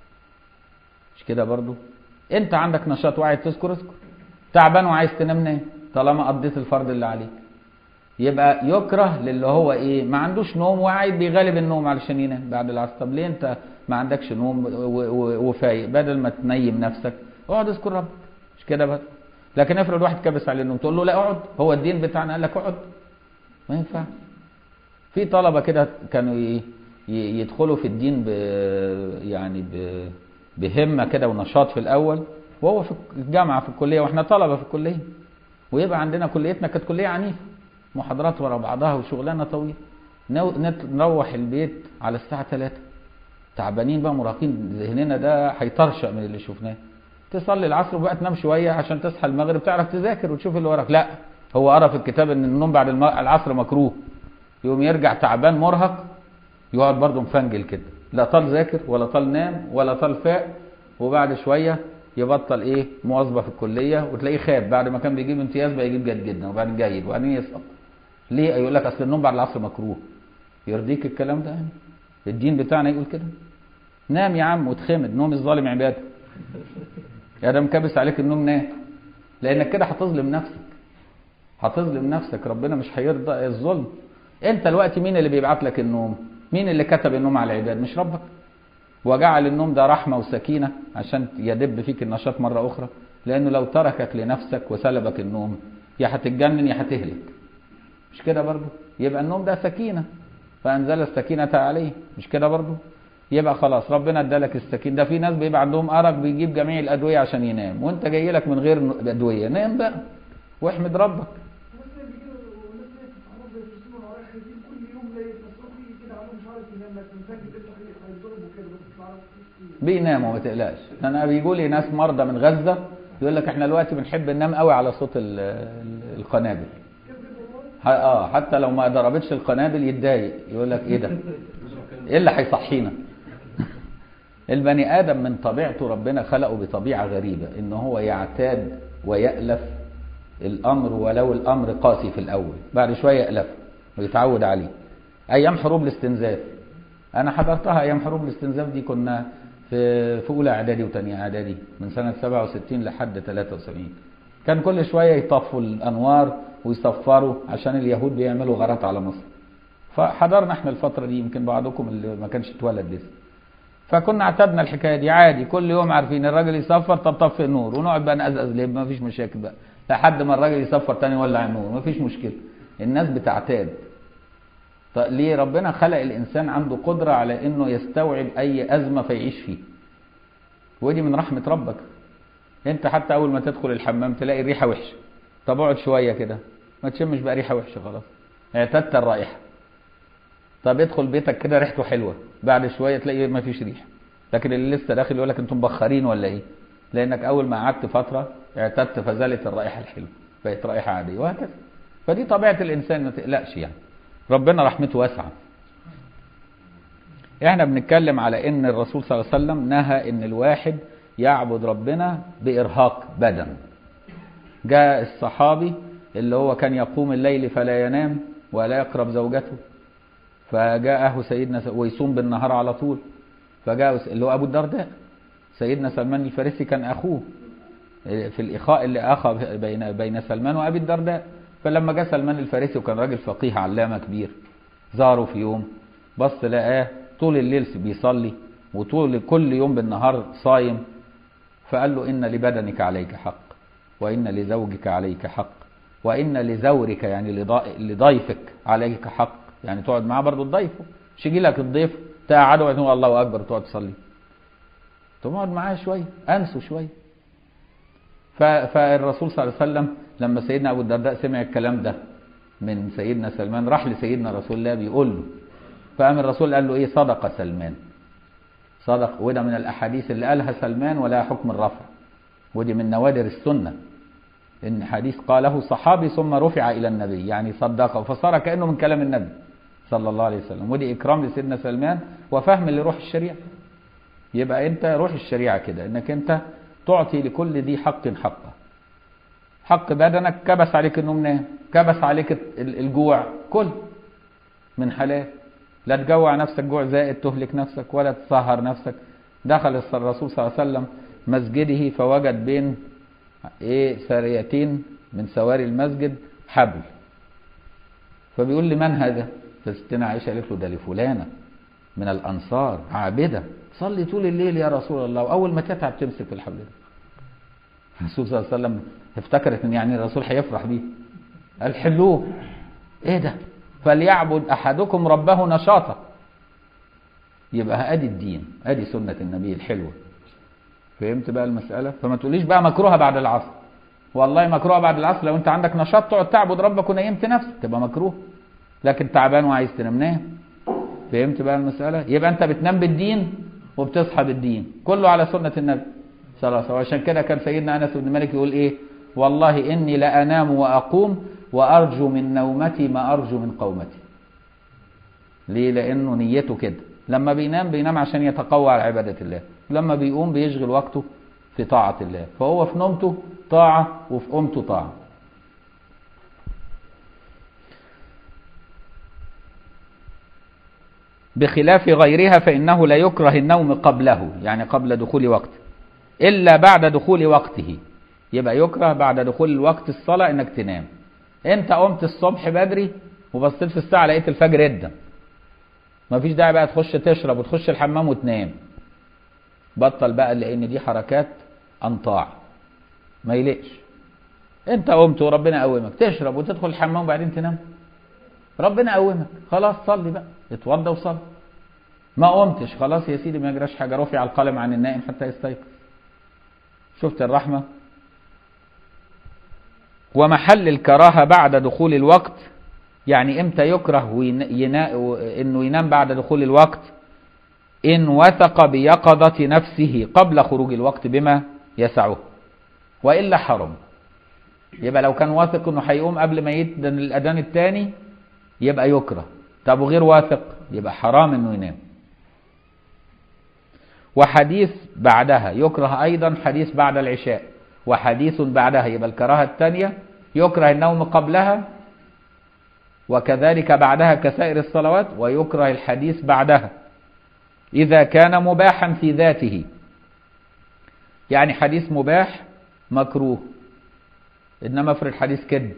A: مش كده برضو انت عندك نشاط وعايز تذكر اذكر تعبان وعايز تنام نام طالما قضيت الفرض اللي عليك يبقى يكره للي هو ايه ما عندوش نوم وقاعد بيغالب النوم علشان ينام بعد العصر طب ليه انت ما عندكش نوم و- و- وفايق بدل ما تنيم نفسك اقعد اذكر ربك مش كده بس لكن افرض واحد كبس عليه النوم تقول له لا اقعد هو الدين بتاعنا قال لك اقعد ما ينفعش في طلبة كده كانوا ي- ي- يدخلوا في الدين ب يعني ب بهمة كده ونشاط في الأول وهو في الجامعة في الكلية واحنا طلبة في الكلية ويبقى عندنا كليتنا كانت كلية عنيفة محاضرات ورا بعضها وشغلانة طويلة نو- نت- نروح البيت على الساعة 3 تعبانين بقى مراهقين ذهننا ده هيطرشق من اللي شفناه تصلي العصر وبقى تنام شوية عشان تصحى المغرب تعرف تذاكر وتشوف اللي وراك لا هو قرا في الكتاب ان النوم بعد الم- العصر مكروه يقوم يرجع تعبان مرهق يقعد برضه مفنجل كده لا طال ذاكر ولا طال نام ولا طال فاق وبعد شويه يبطل ايه مواظبه في الكليه وتلاقيه خاب بعد ما كان بيجيب امتياز بقى يجيب جيد جدا وبعدين جيد وبعدين يسقط ليه يقول لك اصل النوم بعد العصر مكروه يرضيك الكلام ده يعني الدين بتاعنا يقول كده نام يا عم وتخمد نوم الظالم عباده يا ده مكبس عليك النوم نام لانك كده هتظلم نفسك هتظلم نفسك ربنا مش هيرضى الظلم انت الوقت مين اللي بيبعت لك النوم مين اللي كتب النوم على العباد مش ربك وجعل النوم ده رحمة وسكينة عشان يدب فيك النشاط مرة أخرى لأنه لو تركك لنفسك وسلبك النوم يا هتتجنن يا هتهلك مش كده برضو يبقى النوم ده سكينة فأنزل السكينة عليه مش كده برضو يبقى خلاص ربنا ادالك السكينة ده في ناس بيبقى عندهم أرق بيجيب جميع الأدوية عشان ينام وأنت جاي لك من غير أدوية نام بقى واحمد ربك
B: الناس اللي بيجيله والناس اللي بتتعرض للفصول ورايح خايفين كل يوم ليل مسروق يجي كده عليهم مش عارف ينام لكن مسجد انت هيضربوا كده بس مش عارف ايه
A: بيناموا ما تقلقش انا بيجوا لي ناس مرضى من غزه يقول لك احنا دلوقتي بنحب ننام قوي على صوت ال- ال- القنابل
B: كيف كده والله
A: ح- اه حتى لو ما ضربتش القنابل يتضايق يقول لك ايه ده ايه اللي هيصحينا البني ادم من طبيعته ربنا خلقه بطبيعه غريبه ان هو يعتاد ويالف الامر ولو الامر قاسي في الاول بعد شويه يالفه ويتعود عليه ايام حروب الاستنزاف انا حضرتها ايام حروب الاستنزاف دي كنا في في اولى اعدادي وثانيه اعدادي من سنه 67 لحد 73 كان كل شويه يطفوا الانوار ويصفروا عشان اليهود بيعملوا غارات على مصر فحضرنا احنا الفتره دي يمكن بعضكم اللي ما كانش اتولد لسه فكنا اعتدنا الحكايه دي عادي كل يوم عارفين الراجل يصفر طب طفي النور ونقعد بقى نقزقز ليه ما فيش مشاكل بقى لحد ما الراجل يصفر تاني يولع النور ما فيش مشكله الناس بتعتاد طب ليه ربنا خلق الانسان عنده قدره على انه يستوعب اي ازمه فيعيش فيه ودي من رحمه ربك انت حتى اول ما تدخل الحمام تلاقي الريحه وحشه طب اقعد شويه كده ما تشمش بقى ريحه وحشه خلاص اعتدت الرائحه طب ادخل بيتك كده ريحته حلوه بعد شويه تلاقي ما فيش ريحه لكن اللي لسه داخل يقول لك انتم مبخرين ولا ايه لانك اول ما قعدت فتره اعتدت فزالت الرائحه الحلوه بقت رائحه عاديه وهكذا فدي طبيعه الانسان ما تقلقش يعني ربنا رحمته واسعه احنا بنتكلم على ان الرسول صلى الله عليه وسلم نهى ان الواحد يعبد ربنا بارهاق بدن جاء الصحابي اللي هو كان يقوم الليل فلا ينام ولا يقرب زوجته فجاءه سيدنا س- ويصوم بالنهار على طول فجاء س- اللي هو ابو الدرداء سيدنا سلمان الفارسي كان اخوه في الاخاء اللي اخى بين بين سلمان وابي الدرداء فلما جاء سلمان الفارسي وكان راجل فقيه علامه كبير زاره في يوم بص لقاه طول الليل بيصلي وطول كل يوم بالنهار صايم فقال له ان لبدنك عليك حق وان لزوجك عليك حق وان لزورك يعني لضا- لضيفك عليك حق يعني تقعد معاه برضه تضيفه مش يجي لك الضيف تقعده وبعدين تقول الله اكبر تقعد تصلي طب اقعد معاه شويه انسوا شويه ف- فالرسول صلى الله عليه وسلم لما سيدنا ابو الدرداء سمع الكلام ده من سيدنا سلمان راح لسيدنا رسول الله بيقول له فقام الرسول قال له ايه صدق سلمان صدق وده من الاحاديث اللي قالها سلمان ولها حكم الرفع ودي من نوادر السنه ان حديث قاله صحابي ثم رفع الى النبي يعني صدقه فصار كانه من كلام النبي صلى الله عليه وسلم ودي اكرام لسيدنا سلمان وفهم لروح الشريعه يبقى انت روح الشريعه كده انك انت تعطي لكل ذي حق حقه حق بدنك كبس عليك النوم نام كبس عليك ال- الجوع كل من حلال لا تجوع نفسك جوع زائد تهلك نفسك ولا تسهر نفسك دخل الص- الرسول صلى الله عليه وسلم مسجده فوجد بين ايه ساريتين من سواري المسجد حبل فبيقول لي من هذا فستنا عائشه قالت له ده لفلانه من الانصار عابده صلي طول الليل يا رسول الله واول ما تتعب تمسك في الحبل ده الرسول صلى الله عليه وسلم افتكرت ان يعني الرسول هيفرح بيه قال حلوه ايه ده فليعبد احدكم ربه نشاطا يبقى ادي الدين ادي سنه النبي الحلوه فهمت بقى المساله فما تقوليش بقى مكروهه بعد العصر والله مكروهه بعد العصر لو انت عندك نشاط تقعد تعبد ربك ونيمت نفسك تبقى مكروه لكن تعبان وعايز تنام نام فهمت بقى المساله يبقى انت بتنام بالدين وبتصحى بالدين كله على سنه النبي صلى الله عليه وسلم عشان كده كان سيدنا انس بن مالك يقول ايه والله اني لانام واقوم وارجو من نومتي ما ارجو من قومتي ليه لانه نيته كده لما بينام بينام عشان يتقوى على عباده الله لما بيقوم بيشغل وقته في طاعه الله فهو في نومته طاعه وفي قومته طاعه بخلاف غيرها فإنه لا يكره النوم قبله يعني قبل دخول وقته إلا بعد دخول وقته يبقى يكره بعد دخول الوقت الصلاة إنك تنام أنت قمت الصبح بدري وبصيت في الساعة لقيت الفجر ادى مفيش داعي بقى تخش تشرب وتخش الحمام وتنام بطل بقى لأن دي حركات أنطاع ما يليقش أنت قمت وربنا قومك تشرب وتدخل الحمام وبعدين تنام ربنا قومك خلاص صلي بقى اتوضى وصلي ما قمتش خلاص يا سيدي ما يجراش حاجه رفع القلم عن النائم حتى يستيقظ شفت الرحمه ومحل الكراهه بعد دخول الوقت يعني امتى يكره وين- ينا... انه ينام بعد دخول الوقت ان وثق بيقظه نفسه قبل خروج الوقت بما يسعه والا حرم يبقى لو كان واثق انه هيقوم قبل ما يدن الاذان الثاني يبقى يكره طب وغير واثق يبقى حرام انه ينام وحديث بعدها يكره ايضا حديث بعد العشاء وحديث بعدها يبقى الكراهه الثانيه يكره النوم قبلها وكذلك بعدها كسائر الصلوات ويكره الحديث بعدها اذا كان مباحا في ذاته يعني حديث مباح مكروه انما افرض حديث كذب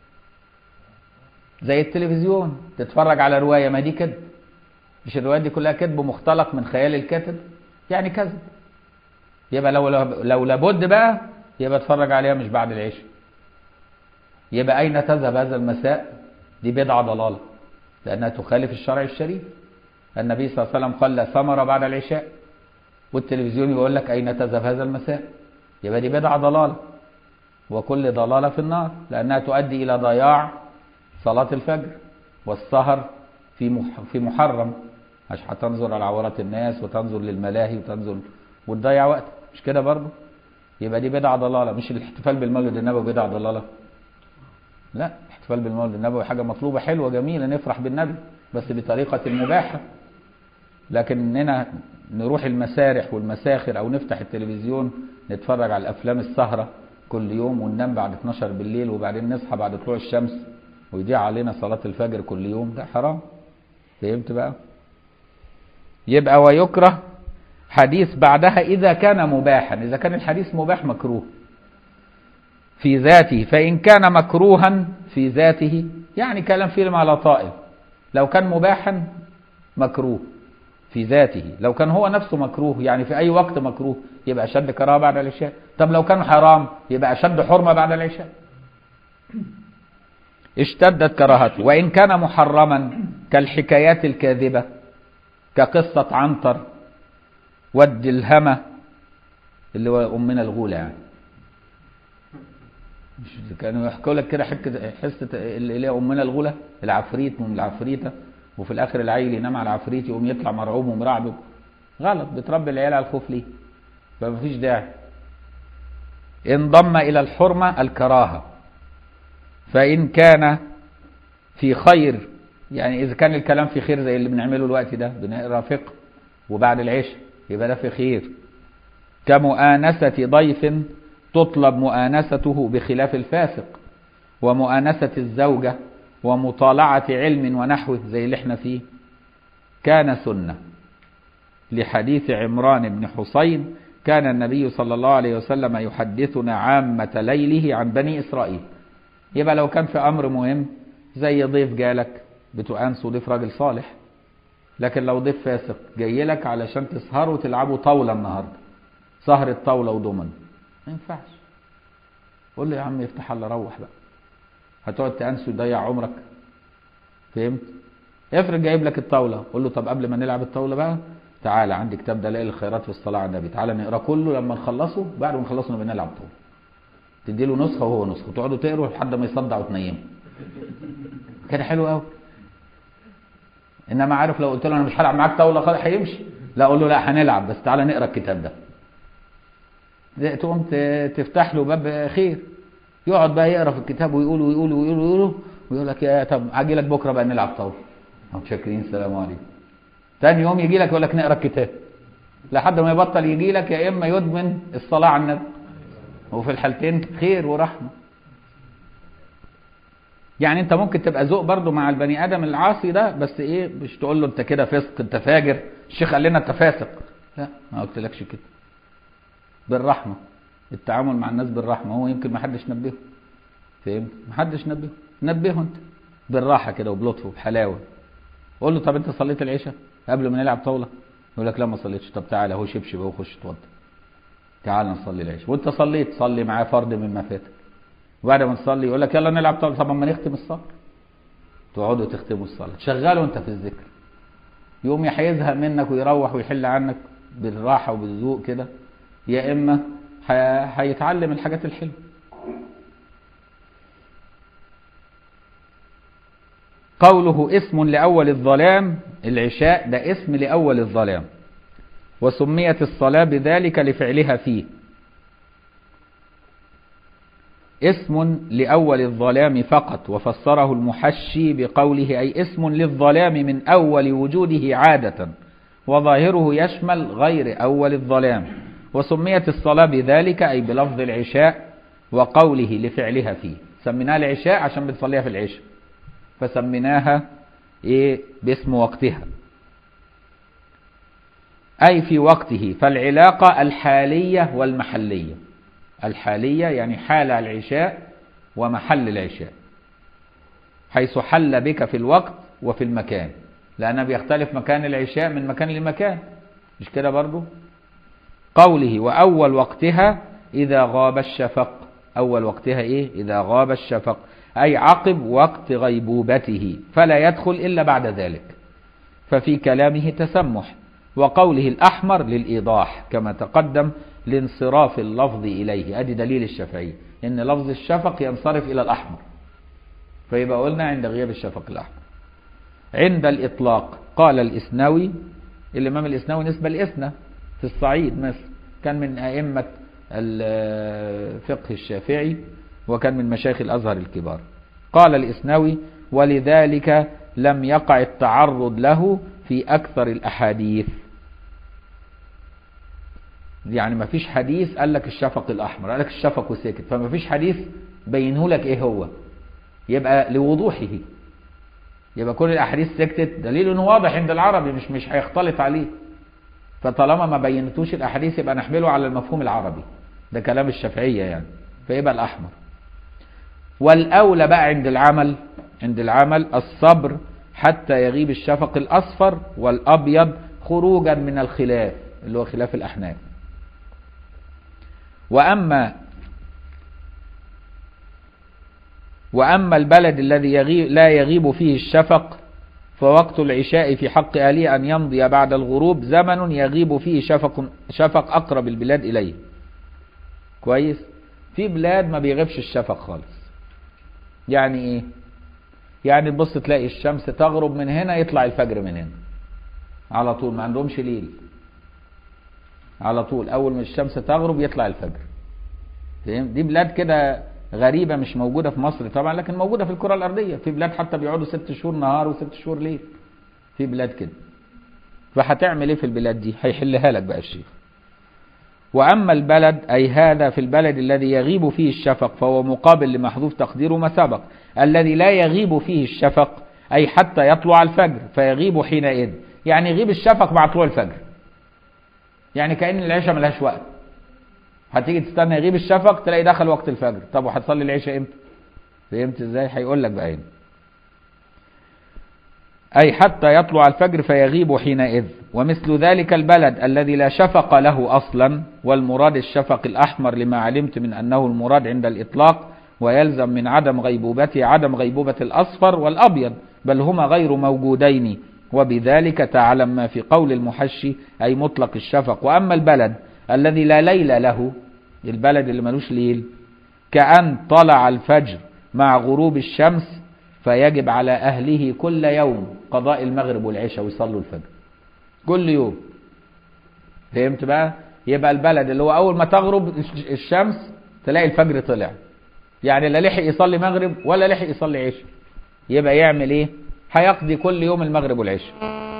A: زي التلفزيون تتفرج على روايه ما دي كذب مش الروايات دي كلها كذب مختلق من خيال الكاتب يعني كذب يبقى لو لو لابد بقى يبقى اتفرج عليها مش بعد العشاء يبقى اين تذهب هذا المساء دي بدعه ضلاله لانها تخالف الشرع الشريف النبي صلى الله عليه وسلم قال لا ثمره بعد العشاء والتلفزيون يقول لك اين تذهب هذا المساء يبقى دي بدعه ضلاله وكل ضلاله في النار لانها تؤدي الى ضياع صلاة الفجر والسهر في مح- في محرم عشان هتنظر على عورات الناس وتنظر للملاهي وتنظر وتضيع وقت مش كده برضه يبقى دي بدعة ضلالة مش الاحتفال بالمولد النبوي بدعة ضلالة لا الاحتفال بالمولد النبوي حاجة مطلوبة حلوة جميلة نفرح بالنبي بس بطريقة مباحة لكن اننا نروح المسارح والمساخر او نفتح التلفزيون نتفرج على الافلام السهرة كل يوم وننام بعد 12 بالليل وبعدين نصحى بعد طلوع الشمس ويضيع علينا صلاة الفجر كل يوم ده حرام فهمت بقى يبقى ويكره حديث بعدها إذا كان مباحا إذا كان الحديث مباح مكروه في ذاته فإن كان مكروها في ذاته يعني كلام فيه على طائل لو كان مباحا مكروه في ذاته لو كان هو نفسه مكروه يعني في أي وقت مكروه يبقى أشد كراهة بعد العشاء طب لو كان حرام يبقى أشد حرمة بعد العشاء اشتدت كراهته وإن كان محرما كالحكايات الكاذبة كقصة عنتر والدلهمة اللي هو أمنا الغولة يعني مش كانوا يحكوا لك كده حكة حصة اللي هي أمنا الغولة العفريت من العفريتة وفي الآخر العيل ينام على العفريت يقوم يطلع مرعوب ومرعب غلط بتربي العيال على الخوف ليه فمفيش داعي انضم إلى الحرمة الكراهة فإن كان في خير يعني إذا كان الكلام في خير زي اللي بنعمله الوقت ده بنقرا فقه وبعد العشاء يبقى ده في خير كمؤانسة ضيف تطلب مؤانسته بخلاف الفاسق ومؤانسة الزوجة ومطالعة علم ونحوه زي اللي احنا فيه كان سنة لحديث عمران بن حسين كان النبي صلى الله عليه وسلم يحدثنا عامة ليله عن بني إسرائيل يبقى لو كان في أمر مهم زي ضيف جالك بتؤانسه ضيف راجل صالح لكن لو ضيف فاسق جاي لك علشان تسهروا وتلعبوا طاولة النهاردة سهرة طاولة وضمن ما ينفعش قول له يا عم يفتح الله روح بقى هتقعد تأنسه يضيع عمرك فهمت افرض جايب لك الطاولة قول له طب قبل ما نلعب الطاولة بقى تعالى عندي كتاب دلائل الخيرات في الصلاة على النبي تعالى نقرا كله لما نخلصه بعد ما نخلصه نبقى نلعب طاولة تدي له نسخة وهو نسخة تقعدوا تقروا لحد ما يصدع وتنيمه كده حلو قوي انما عارف لو قلت له انا مش هلعب معاك طاوله خالص هيمشي لا اقول له لا هنلعب بس تعالى نقرا الكتاب ده ده تقوم ت- تفتح له باب خير يقعد بقى يقرا في الكتاب ويقول ويقول ويقول ويقول ويقول لك يا طب هاجي لك بكره بقى نلعب طاوله متشكرين السلام عليكم تاني يوم يجي لك يقول لك نقرا الكتاب لحد ما يبطل يجي لك يا اما يدمن الصلاه على النبي وفي الحالتين خير ورحمه يعني انت ممكن تبقى ذوق برضو مع البني ادم العاصي ده بس ايه مش تقول له انت كده فسق انت فاجر الشيخ قال لنا انت فاسق لا ما قلتلكش كده بالرحمه التعامل مع الناس بالرحمه هو يمكن ما حدش نبهه فهمت ما حدش نبهه نبهه انت بالراحه كده وبلطف وبحلاوه قول له طب انت صليت العشاء قبل ما نلعب طاوله يقول لك لا ما صليتش طب تعالى اهو شبشب اهو خش اتوضى تعال نصلي العشاء وانت صليت صلي معاه فرض مما فاتك وبعد ما تصلي يقول لك يلا نلعب طاوله طب ما نختم الصلاه تقعدوا تختموا الصلاه تشغلوا انت في الذكر يقوم يا هيزهق منك ويروح ويحل عنك بالراحه وبالذوق كده يا اما ه- هيتعلم الحاجات الحلوه قوله اسم لأول الظلام العشاء ده اسم لأول الظلام وسميت الصلاة بذلك لفعلها فيه اسم لأول الظلام فقط وفسره المحشي بقوله أي اسم للظلام من أول وجوده عادة وظاهره يشمل غير أول الظلام وسميت الصلاة بذلك أي بلفظ العشاء وقوله لفعلها فيه سميناها العشاء عشان بتصليها في العشاء فسميناها إيه باسم وقتها أي في وقته فالعلاقة الحالية والمحلية الحالية يعني حال العشاء ومحل العشاء حيث حل بك في الوقت وفي المكان لأنه بيختلف مكان العشاء من مكان لمكان مش كده برضو قوله وأول وقتها إذا غاب الشفق أول وقتها إيه إذا غاب الشفق أي عقب وقت غيبوبته فلا يدخل إلا بعد ذلك ففي كلامه تسمح وقوله الأحمر للإيضاح كما تقدم لانصراف اللفظ إليه أدي دليل الشافعي إن لفظ الشفق ينصرف إلى الأحمر فيبقى قلنا عند غياب الشفق الأحمر عند الإطلاق قال الإسنوي الإمام الإسنوي نسبة الإسنة في الصعيد مثل كان من أئمة الفقه الشافعي وكان من مشايخ الأزهر الكبار قال الإسنوي ولذلك لم يقع التعرض له في أكثر الأحاديث يعني ما فيش حديث قال لك الشفق الاحمر قال لك الشفق وسكت فما فيش حديث بينه لك ايه هو يبقى لوضوحه يبقى كل الاحاديث سكتت دليل انه واضح عند العربي مش مش هيختلط عليه فطالما ما بينتوش الاحاديث يبقى نحمله على المفهوم العربي ده كلام الشافعيه يعني فيبقى الاحمر والاولى بقى عند العمل عند العمل الصبر حتى يغيب الشفق الاصفر والابيض خروجا من الخلاف اللي هو خلاف الاحناف واما واما البلد الذي يغيب لا يغيب فيه الشفق فوقت العشاء في حق اهله ان يمضي بعد الغروب زمن يغيب فيه شفق شفق اقرب البلاد اليه كويس في بلاد ما بيغيبش الشفق خالص يعني ايه يعني تبص تلاقي الشمس تغرب من هنا يطلع الفجر من هنا على طول ما عندهمش ليل على طول اول ما الشمس تغرب يطلع الفجر فاهم دي بلاد كده غريبه مش موجوده في مصر طبعا لكن موجوده في الكره الارضيه في بلاد حتى بيقعدوا ست شهور نهار وست شهور ليل في بلاد كده فهتعمل ايه في البلاد دي هيحلها لك بقى الشيخ واما البلد اي هذا في البلد الذي يغيب فيه الشفق فهو مقابل لمحذوف تقديره ما سبق الذي لا يغيب فيه الشفق اي حتى يطلع الفجر فيغيب حينئذ يعني يغيب الشفق مع طلوع الفجر يعني كأن العشاء ملهاش وقت هتيجي تستنى يغيب الشفق تلاقي دخل وقت الفجر طب وهتصلي العشاء امتى فهمت ازاي هيقول لك بقى هنا أي حتى يطلع الفجر فيغيب حينئذ ومثل ذلك البلد الذي لا شفق له أصلا والمراد الشفق الأحمر لما علمت من أنه المراد عند الإطلاق ويلزم من عدم غيبوبته عدم غيبوبة الأصفر والأبيض بل هما غير موجودين وبذلك تعلم ما في قول المحشي أي مطلق الشفق وأما البلد الذي لا ليل له البلد اللي ملوش ليل كأن طلع الفجر مع غروب الشمس فيجب على أهله كل يوم قضاء المغرب والعشاء ويصلوا الفجر كل يوم فهمت بقى يبقى البلد اللي هو أول ما تغرب الشمس تلاقي الفجر طلع يعني لا لحق يصلي مغرب ولا لحق يصلي عشاء يبقى يعمل ايه هيقضي كل يوم المغرب والعشاء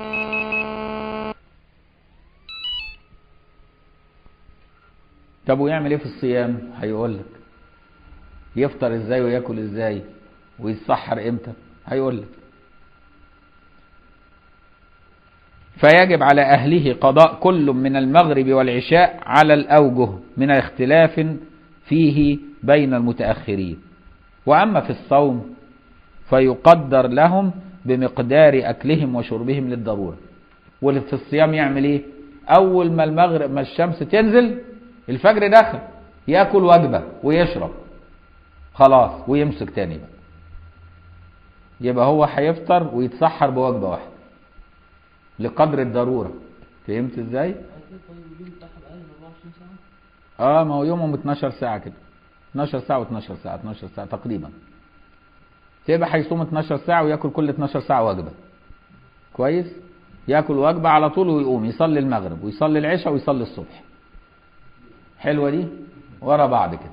A: طب ويعمل ايه في الصيام هيقول لك يفطر ازاي وياكل ازاي ويتسحر امتى هيقول لك فيجب على أهله قضاء كل من المغرب والعشاء على الأوجه من اختلاف فيه بين المتأخرين وأما في الصوم فيقدر لهم بمقدار أكلهم وشربهم للضرورة واللي في الصيام يعمل إيه أول ما المغرب ما الشمس تنزل الفجر دخل يأكل وجبة ويشرب خلاص ويمسك تاني بقى يبقى هو هيفطر ويتسحر بوجبة واحدة لقدر الضرورة فهمت ازاي؟ اه ما هو يومهم 12 ساعة كده 12 ساعة و12 ساعة 12 ساعة تقريبا تبقى هيصوم 12 ساعة وياكل كل 12 ساعة وجبة كويس؟ ياكل وجبة على طول ويقوم يصلي المغرب ويصلي العشاء ويصلي الصبح حلوة دي ورا بعض كده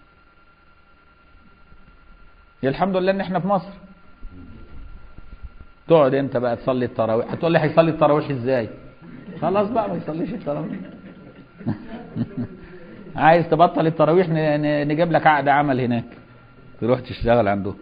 A: الحمد لله ان احنا في مصر تقعد انت بقى تصلي التراويح هتقول لي هيصلي التراويح ازاي خلاص بقى ما يصليش التراويح عايز تبطل التراويح نجيب لك عقد عمل هناك تروح تشتغل عنده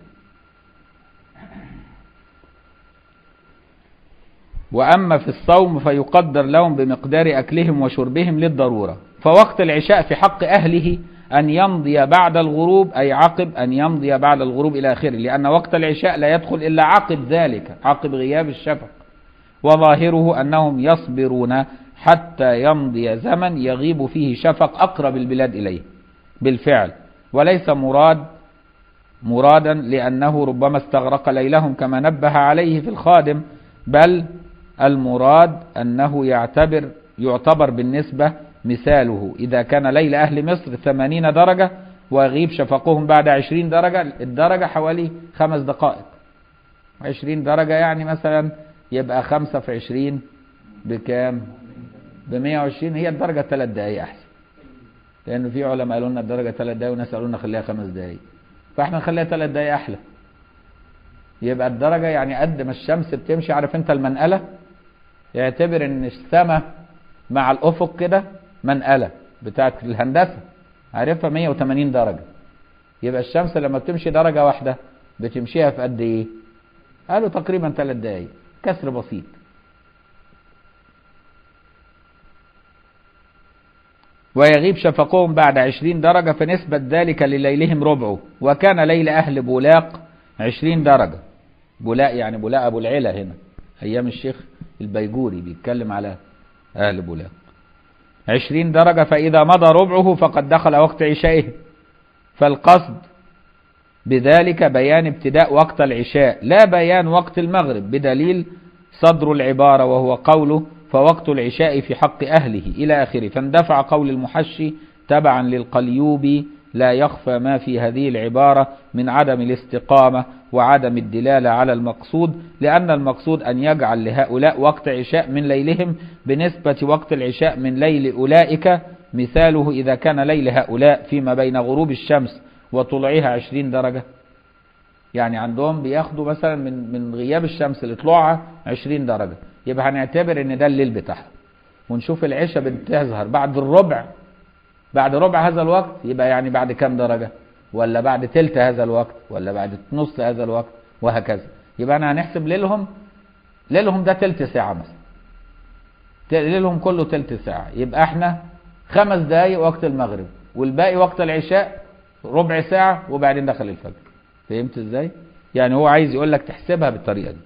A: وأما في الصوم فيقدر لهم بمقدار أكلهم وشربهم للضرورة فوقت العشاء في حق أهله أن يمضي بعد الغروب أي عقب أن يمضي بعد الغروب إلى آخره لأن وقت العشاء لا يدخل إلا عقب ذلك عقب غياب الشفق وظاهره أنهم يصبرون حتى يمضي زمن يغيب فيه شفق أقرب البلاد إليه بالفعل وليس مراد مرادا لأنه ربما استغرق ليلهم كما نبه عليه في الخادم بل المراد أنه يعتبر يعتبر بالنسبة مثاله إذا كان ليل أهل مصر ثمانين درجة ويغيب شفقهم بعد عشرين درجة الدرجة حوالي خمس دقائق عشرين درجة يعني مثلا يبقى خمسة في عشرين بكام بمية وعشرين هي الدرجة ثلاث دقايق أحسن لأنه في علماء قالوا لنا الدرجة ثلاث دقايق وناس قالوا لنا خليها خمس دقايق فاحنا نخليها ثلاث دقايق أحلى يبقى الدرجة يعني قد ما الشمس بتمشي عارف انت المنقلة يعتبر ان السماء مع الأفق كده منقلة بتاعت الهندسة عارفها 180 درجة يبقى الشمس لما بتمشي درجة واحدة بتمشيها في قد ايه قالوا تقريبا ثلاث دقايق كسر بسيط ويغيب شفقهم بعد عشرين درجة فنسبة ذلك لليلهم ربعه وكان ليل أهل بولاق عشرين درجة بولاق يعني بولاق أبو العلا هنا أيام الشيخ البيجوري بيتكلم على أهل بولاق عشرين درجة فإذا مضى ربعه فقد دخل وقت عشائه فالقصد بذلك بيان ابتداء وقت العشاء لا بيان وقت المغرب بدليل صدر العبارة وهو قوله فوقت العشاء في حق أهله إلى آخره فاندفع قول المحشي تبعا للقليوبي لا يخفى ما في هذه العبارة من عدم الاستقامة وعدم الدلالة على المقصود لأن المقصود أن يجعل لهؤلاء وقت عشاء من ليلهم بنسبة وقت العشاء من ليل أولئك مثاله إذا كان ليل هؤلاء فيما بين غروب الشمس وطلوعها عشرين درجة يعني عندهم بياخدوا مثلا من من غياب الشمس لطلوعها 20 درجة يبقى هنعتبر ان ده الليل بتاعها ونشوف العشاء بتظهر بعد الربع بعد ربع هذا الوقت يبقى يعني بعد كام درجة ولا بعد تلت هذا الوقت ولا بعد نص هذا الوقت وهكذا يبقى انا هنحسب ليلهم ليلهم ده تلت ساعة مثلا ليلهم كله تلت ساعة يبقى احنا خمس دقايق وقت المغرب والباقي وقت العشاء ربع ساعة وبعدين دخل الفجر فهمت ازاي يعني هو عايز يقول لك تحسبها بالطريقة دي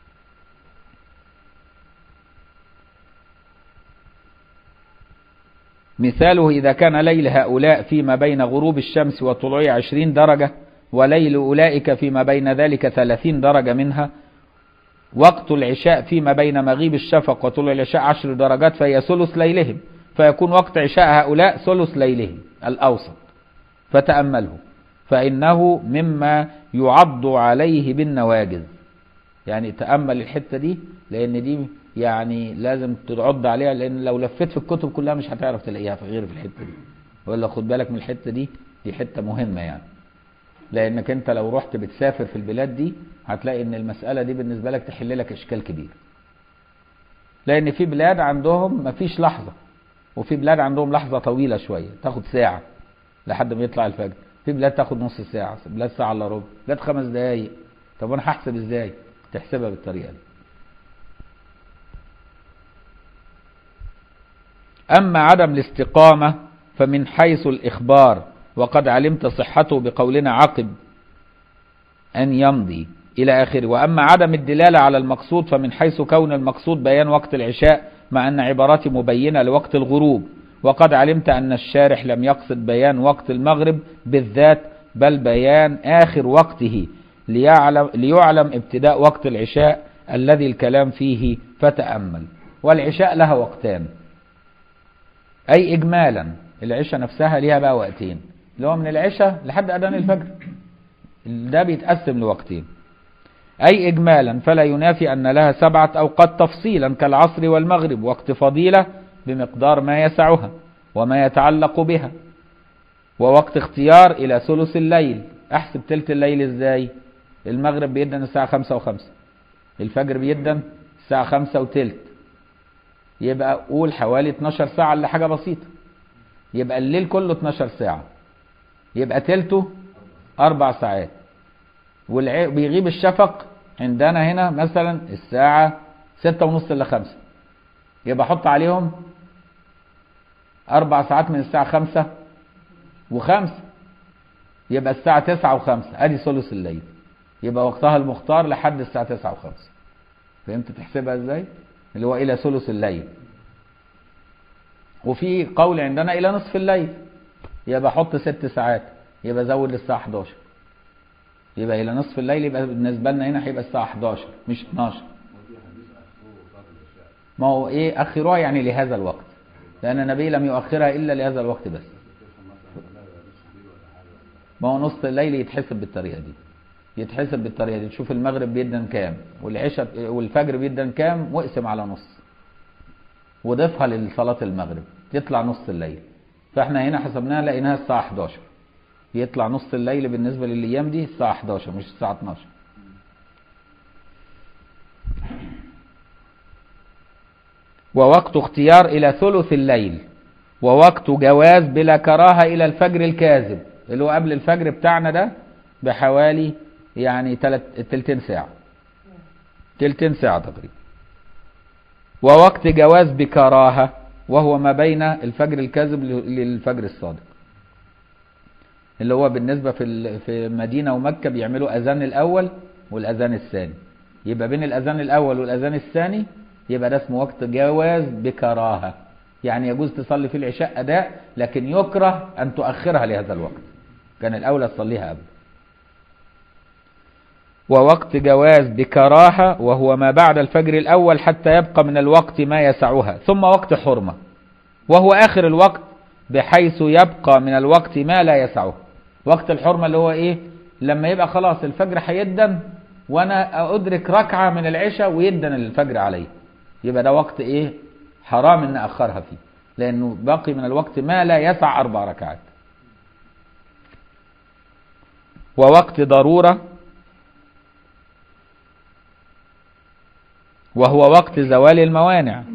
A: مثاله إذا كان ليل هؤلاء فيما بين غروب الشمس وطلوع عشرين درجة وليل أولئك فيما بين ذلك ثلاثين درجة منها وقت العشاء فيما بين مغيب الشفق وطلوع العشاء عشر درجات فهي ثلث ليلهم فيكون وقت عشاء هؤلاء ثلث ليلهم الأوسط فتأمله فإنه مما يعض عليه بالنواجذ يعني تأمل الحتة دي لأن دي يعني لازم تعض عليها لأن لو لفيت في الكتب كلها مش هتعرف تلاقيها في غير في الحتة دي ولا خد بالك من الحتة دي دي حتة مهمة يعني لأنك أنت لو رحت بتسافر في البلاد دي هتلاقي إن المسألة دي بالنسبة لك تحل لك إشكال كبير لأن في بلاد عندهم مفيش لحظة وفي بلاد عندهم لحظة طويلة شوية تاخد ساعة لحد ما يطلع الفجر في بلاد تاخد نص ساعة بلاد ساعة الا ربع بلاد خمس دقايق طب وانا هحسب ازاي تحسبها بالطريقة دي أما عدم الاستقامة فمن حيث الإخبار وقد علمت صحته بقولنا عقب أن يمضي إلى آخره وأما عدم الدلالة على المقصود فمن حيث كون المقصود بيان وقت العشاء مع أن عباراتي مبينة لوقت الغروب وقد علمت أن الشارح لم يقصد بيان وقت المغرب بالذات بل بيان آخر وقته ليعلم, ليعلم ابتداء وقت العشاء الذي الكلام فيه فتأمل والعشاء لها وقتان أي إجمالا العشاء نفسها ليها بقى وقتين اللي هو من العشاء لحد أذان الفجر ده بيتقسم لوقتين أي إجمالا فلا ينافي أن لها سبعة أوقات تفصيلا كالعصر والمغرب وقت فضيلة بمقدار ما يسعها وما يتعلق بها ووقت اختيار إلى ثلث الليل أحسب تلت الليل إزاي المغرب بيدن الساعة خمسة وخمسة الفجر بيدن الساعة خمسة وتلت يبقى قول حوالي 12 ساعة إلا حاجة بسيطة يبقى الليل كله 12 ساعة يبقى تلته أربع ساعات وبيغيب الشفق عندنا هنا مثلا الساعة ستة ونص إلا خمسة يبقى حط عليهم أربع ساعات من الساعة خمسة وخمسة يبقى الساعة تسعة وخمسة أدي ثلث الليل يبقى وقتها المختار لحد الساعة تسعة وخمسة فهمت تحسبها ازاي؟ اللي هو إلى ثلث الليل وفي قول عندنا إلى نصف الليل يبقى حط ست ساعات يبقى زود للساعة 11 يبقى إلى نصف الليل يبقى بالنسبة لنا هنا هيبقى الساعة 11 مش 12 ما هو إيه أخروها يعني لهذا الوقت لأن النبي لم يؤخرها إلا لهذا الوقت بس ما هو نص الليل يتحسب بالطريقة دي يتحسب بالطريقة دي تشوف المغرب بيدن كام والعشاء والفجر بيدن كام واقسم على نص وضيفها لصلاة المغرب يطلع نص الليل فاحنا هنا حسبناها لقيناها الساعة 11 يطلع نص الليل بالنسبة للأيام دي الساعة 11 مش الساعة 12 ووقت اختيار إلى ثلث الليل ووقت جواز بلا كراهة إلى الفجر الكاذب اللي هو قبل الفجر بتاعنا ده بحوالي يعني تلت تلتين ساعة تلتين ساعة تقريبا ووقت جواز بكراهة وهو ما بين الفجر الكاذب للفجر الصادق اللي هو بالنسبة في ال- في مدينة ومكة بيعملوا أذان الأول والأذان الثاني يبقى بين الأذان الأول والأذان الثاني يبقى ده اسمه وقت جواز بكراهة يعني يجوز تصلي في العشاء أداء لكن يكره أن تؤخرها لهذا الوقت كان الأولى تصليها قبل ووقت جواز بكراهة وهو ما بعد الفجر الأول حتى يبقى من الوقت ما يسعها ثم وقت حرمة وهو آخر الوقت بحيث يبقى من الوقت ما لا يسعه وقت الحرمة اللي هو إيه لما يبقى خلاص الفجر هيدن وأنا أدرك ركعة من العشاء ويدن الفجر عليه يبقى ده وقت إيه حرام إن أخرها فيه لأنه باقي من الوقت ما لا يسع أربع ركعات ووقت ضرورة وهو وقت زوال الموانع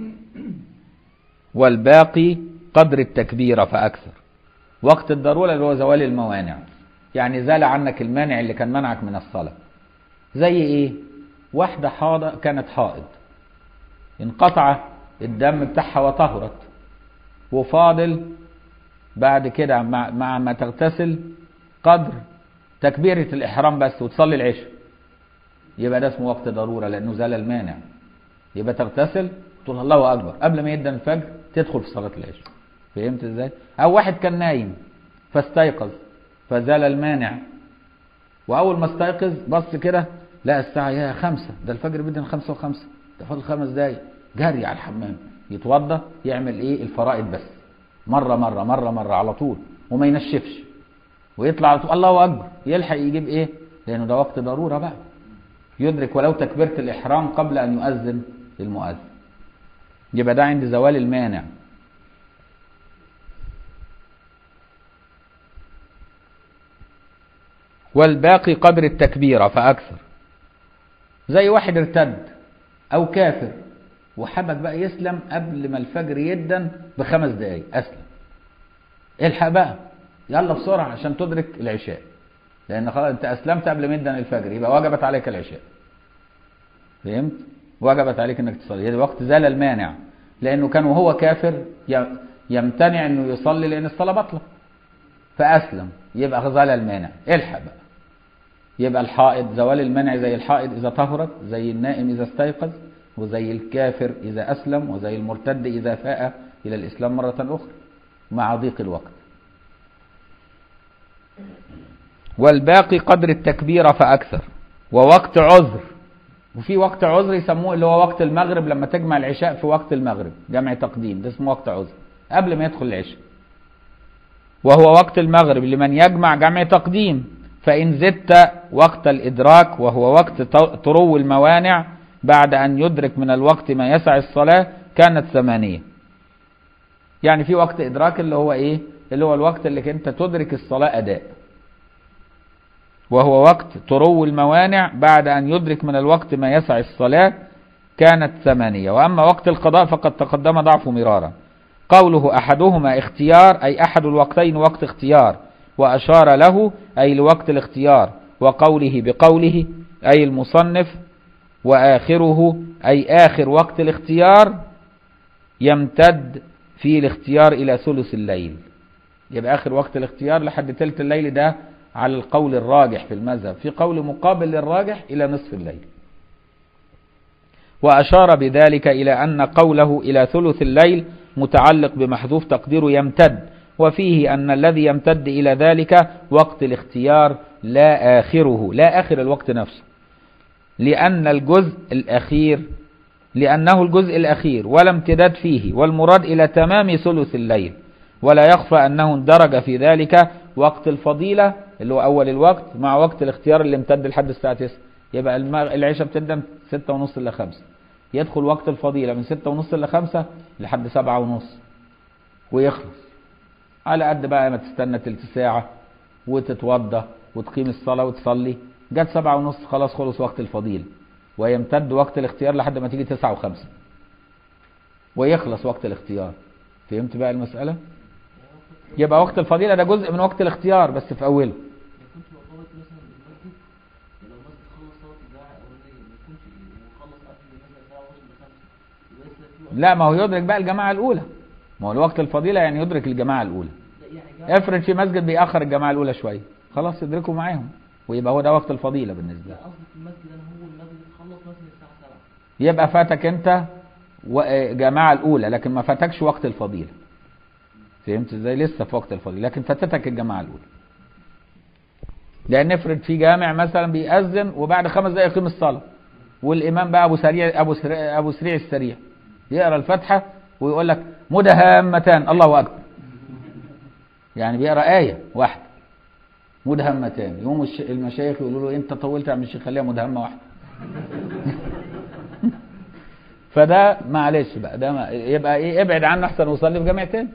A: والباقي قدر التكبير فأكثر وقت الضرورة اللي هو زوال الموانع يعني زال عنك المانع اللي كان منعك من الصلاة زي ايه واحدة حاضة كانت حائض انقطع الدم بتاعها وطهرت وفاضل بعد كده مع, مع ما تغتسل قدر تكبيرة الإحرام بس وتصلي العشاء يبقى ده اسمه وقت ضرورة لأنه زال المانع يبقى تغتسل تقول الله أكبر قبل ما يدن الفجر تدخل في صلاة العشاء فهمت ازاي؟ أو واحد كان نايم فاستيقظ فزال المانع وأول ما استيقظ بص كده لقى الساعة يا خمسة ده الفجر بدن خمسة وخمسة ده فاضل خمس دقايق جري على الحمام يتوضى يعمل ايه الفرائض بس مرة مرة مرة مرة على طول وما ينشفش ويطلع على طول الله أكبر يلحق يجيب ايه لأنه ده وقت ضرورة بقى يدرك ولو تكبيرة الإحرام قبل أن يؤذن المؤذن يبقى ده عند زوال المانع والباقي قدر التكبيرة فأكثر زي واحد ارتد أو كافر وحبك بقى يسلم قبل ما الفجر يدن بخمس دقايق أسلم الحق بقى يلا بسرعة عشان تدرك العشاء لأن خلاص أنت أسلمت قبل ما يدن الفجر يبقى وجبت عليك العشاء فهمت؟ وجبت عليك انك تصلي هذا وقت زال المانع لانه كان وهو كافر يمتنع انه يصلي لان الصلاه بطله فاسلم يبقى زال المانع الحق بقى يبقى الحائض زوال المانع زي الحائض اذا طهرت زي النائم اذا استيقظ وزي الكافر اذا اسلم وزي المرتد اذا فاء الى الاسلام مره اخرى مع ضيق الوقت والباقي قدر التكبير فاكثر ووقت عذر وفي وقت عذر يسموه اللي هو وقت المغرب لما تجمع العشاء في وقت المغرب جمع تقديم ده اسمه وقت عذر قبل ما يدخل العشاء وهو وقت المغرب لمن يجمع جمع تقديم فإن زدت وقت الإدراك وهو وقت طرو الموانع بعد أن يدرك من الوقت ما يسع الصلاة كانت ثمانية يعني في وقت إدراك اللي هو إيه اللي هو الوقت اللي أنت تدرك الصلاة أداء وهو وقت طرو الموانع بعد أن يدرك من الوقت ما يسع الصلاة كانت ثمانية وأما وقت القضاء فقد تقدم ضعف مرارا قوله أحدهما اختيار أي أحد الوقتين وقت اختيار وأشار له أي لوقت الاختيار وقوله بقوله أي المصنف وآخره أي آخر وقت الاختيار يمتد في الاختيار إلى ثلث الليل يبقى آخر وقت الاختيار لحد ثلث الليل ده على القول الراجح في المذهب في قول مقابل للراجح إلى نصف الليل وأشار بذلك إلى أن قوله إلى ثلث الليل متعلق بمحذوف تقديره يمتد وفيه أن الذي يمتد إلى ذلك وقت الاختيار لا آخره لا آخر الوقت نفسه لأن الجزء الأخير لأنه الجزء الأخير ولا امتداد فيه والمراد إلى تمام ثلث الليل ولا يخفى أنه اندرج في ذلك وقت الفضيلة اللي هو أول الوقت مع وقت الاختيار اللي امتد لحد الساعة 9 يبقى العشاء بتبدأ من 6 ونص إلى 5 يدخل وقت الفضيلة من 6 ونص إلى 5 لحد 7 ونص ويخلص على قد بقى ما تستنى تلت ساعة وتتوضى وتقيم الصلاة وتصلي جت 7 ونص خلاص خلص وقت الفضيلة ويمتد وقت الاختيار لحد ما تيجي 9 و5 ويخلص وقت الاختيار فهمت بقى المسألة؟ يبقى وقت الفضيلة ده جزء من وقت الاختيار بس في أوله
D: ما يكونش مرتبط مثلا بالمسجد يعني لو المسجد خلص صلاة الجماعة الأولانية ما يكونش وخلص قبل مثلا الساعة 10 لخمسة يبقى لسه في وقت
A: لا ما هو يدرك بقى الجماعة الأولى ما هو الوقت الفضيلة يعني يدرك الجماعة الأولى
D: لا يعني جماعة
A: افرض في مسجد بيأخر الجماعة الأولى شوية خلاص يدركوا معاهم ويبقى هو ده وقت الفضيلة بالنسبة
D: لا
A: له
D: قصدي في المسجد أنا هو المسجد خلص مثلا الساعة 7
A: يبقى فاتك أنت جماعة الأولى لكن ما فاتكش وقت الفضيلة فهمت ازاي لسه في وقت الفضيلة لكن فاتتك الجماعة الأولى لأن افرض في جامع مثلا بيأذن وبعد خمس دقايق يقيم الصلاة والإمام بقى أبو سريع أبو سريع, أبو سريع السريع يقرأ الفاتحة ويقول لك مدهامتان الله أكبر يعني بيقرأ آية واحدة مدهمتان يقوم الش- المشايخ يقولوا له أنت طولت يا عم الشيخ خليها مدهمة واحدة فده معلش بقى ده ما يبقى ايه ابعد عنه احسن وصلي في جامع تاني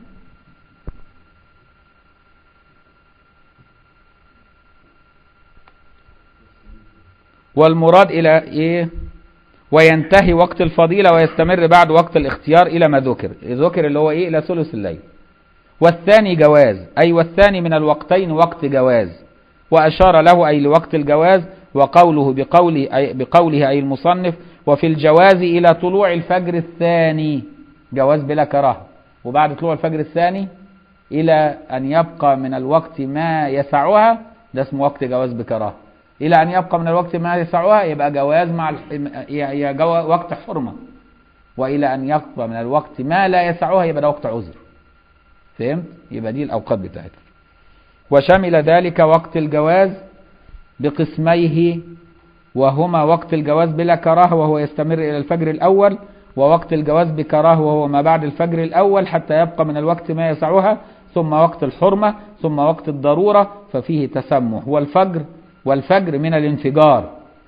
A: والمراد الى ايه وينتهي وقت الفضيلة ويستمر بعد وقت الاختيار الى ما ذكر ذكر اللي هو ايه الى ثلث الليل والثاني جواز اي والثاني من الوقتين وقت جواز واشار له اي لوقت الجواز وقوله بقوله أي, بقوله أي المصنف وفي الجواز إلى طلوع الفجر الثاني جواز بلا كراهة وبعد طلوع الفجر الثاني إلى أن يبقى من الوقت ما يسعها ده اسمه وقت جواز بكراهة إلى أن يبقى من الوقت ما يسعها يبقى جواز مع الح- ي- جو... وقت حرمة وإلى أن يبقى من الوقت ما لا يسعها يبقى ده وقت عذر فهمت؟ يبقى دي الأوقات بتاعتها وشمل ذلك وقت الجواز بقسميه وهما وقت الجواز بلا كراهة وهو يستمر إلى الفجر الأول ووقت الجواز بكراهة وهو ما بعد الفجر الأول حتى يبقى من الوقت ما يسعها ثم وقت الحرمة ثم وقت الضرورة ففيه تسمح والفجر والفجر من الانفجار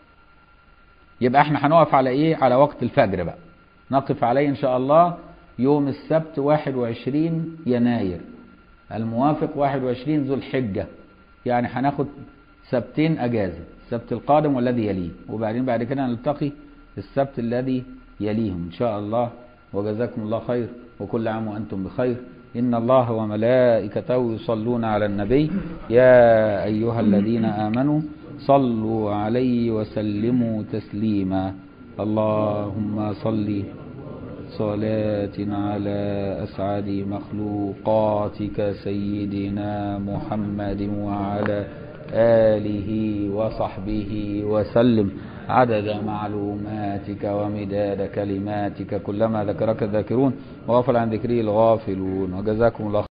A: يبقى احنا هنقف على ايه على وقت الفجر بقى نقف عليه ان شاء الله يوم السبت 21 يناير الموافق 21 ذو الحجة يعني هناخد سبتين اجازة السبت القادم والذي يليه وبعدين بعد كده نلتقي السبت الذي يليهم ان شاء الله وجزاكم الله خير وكل عام وانتم بخير ان الله وملائكته يصلون على النبي يا ايها الذين امنوا صلوا عليه وسلموا تسليما اللهم صل صلاة على أسعد مخلوقاتك سيدنا محمد وعلى آله وصحبه وسلم عدد معلوماتك ومداد كلماتك كلما ذكرك الذاكرون وغفل عن ذكره الغافلون وجزاكم الله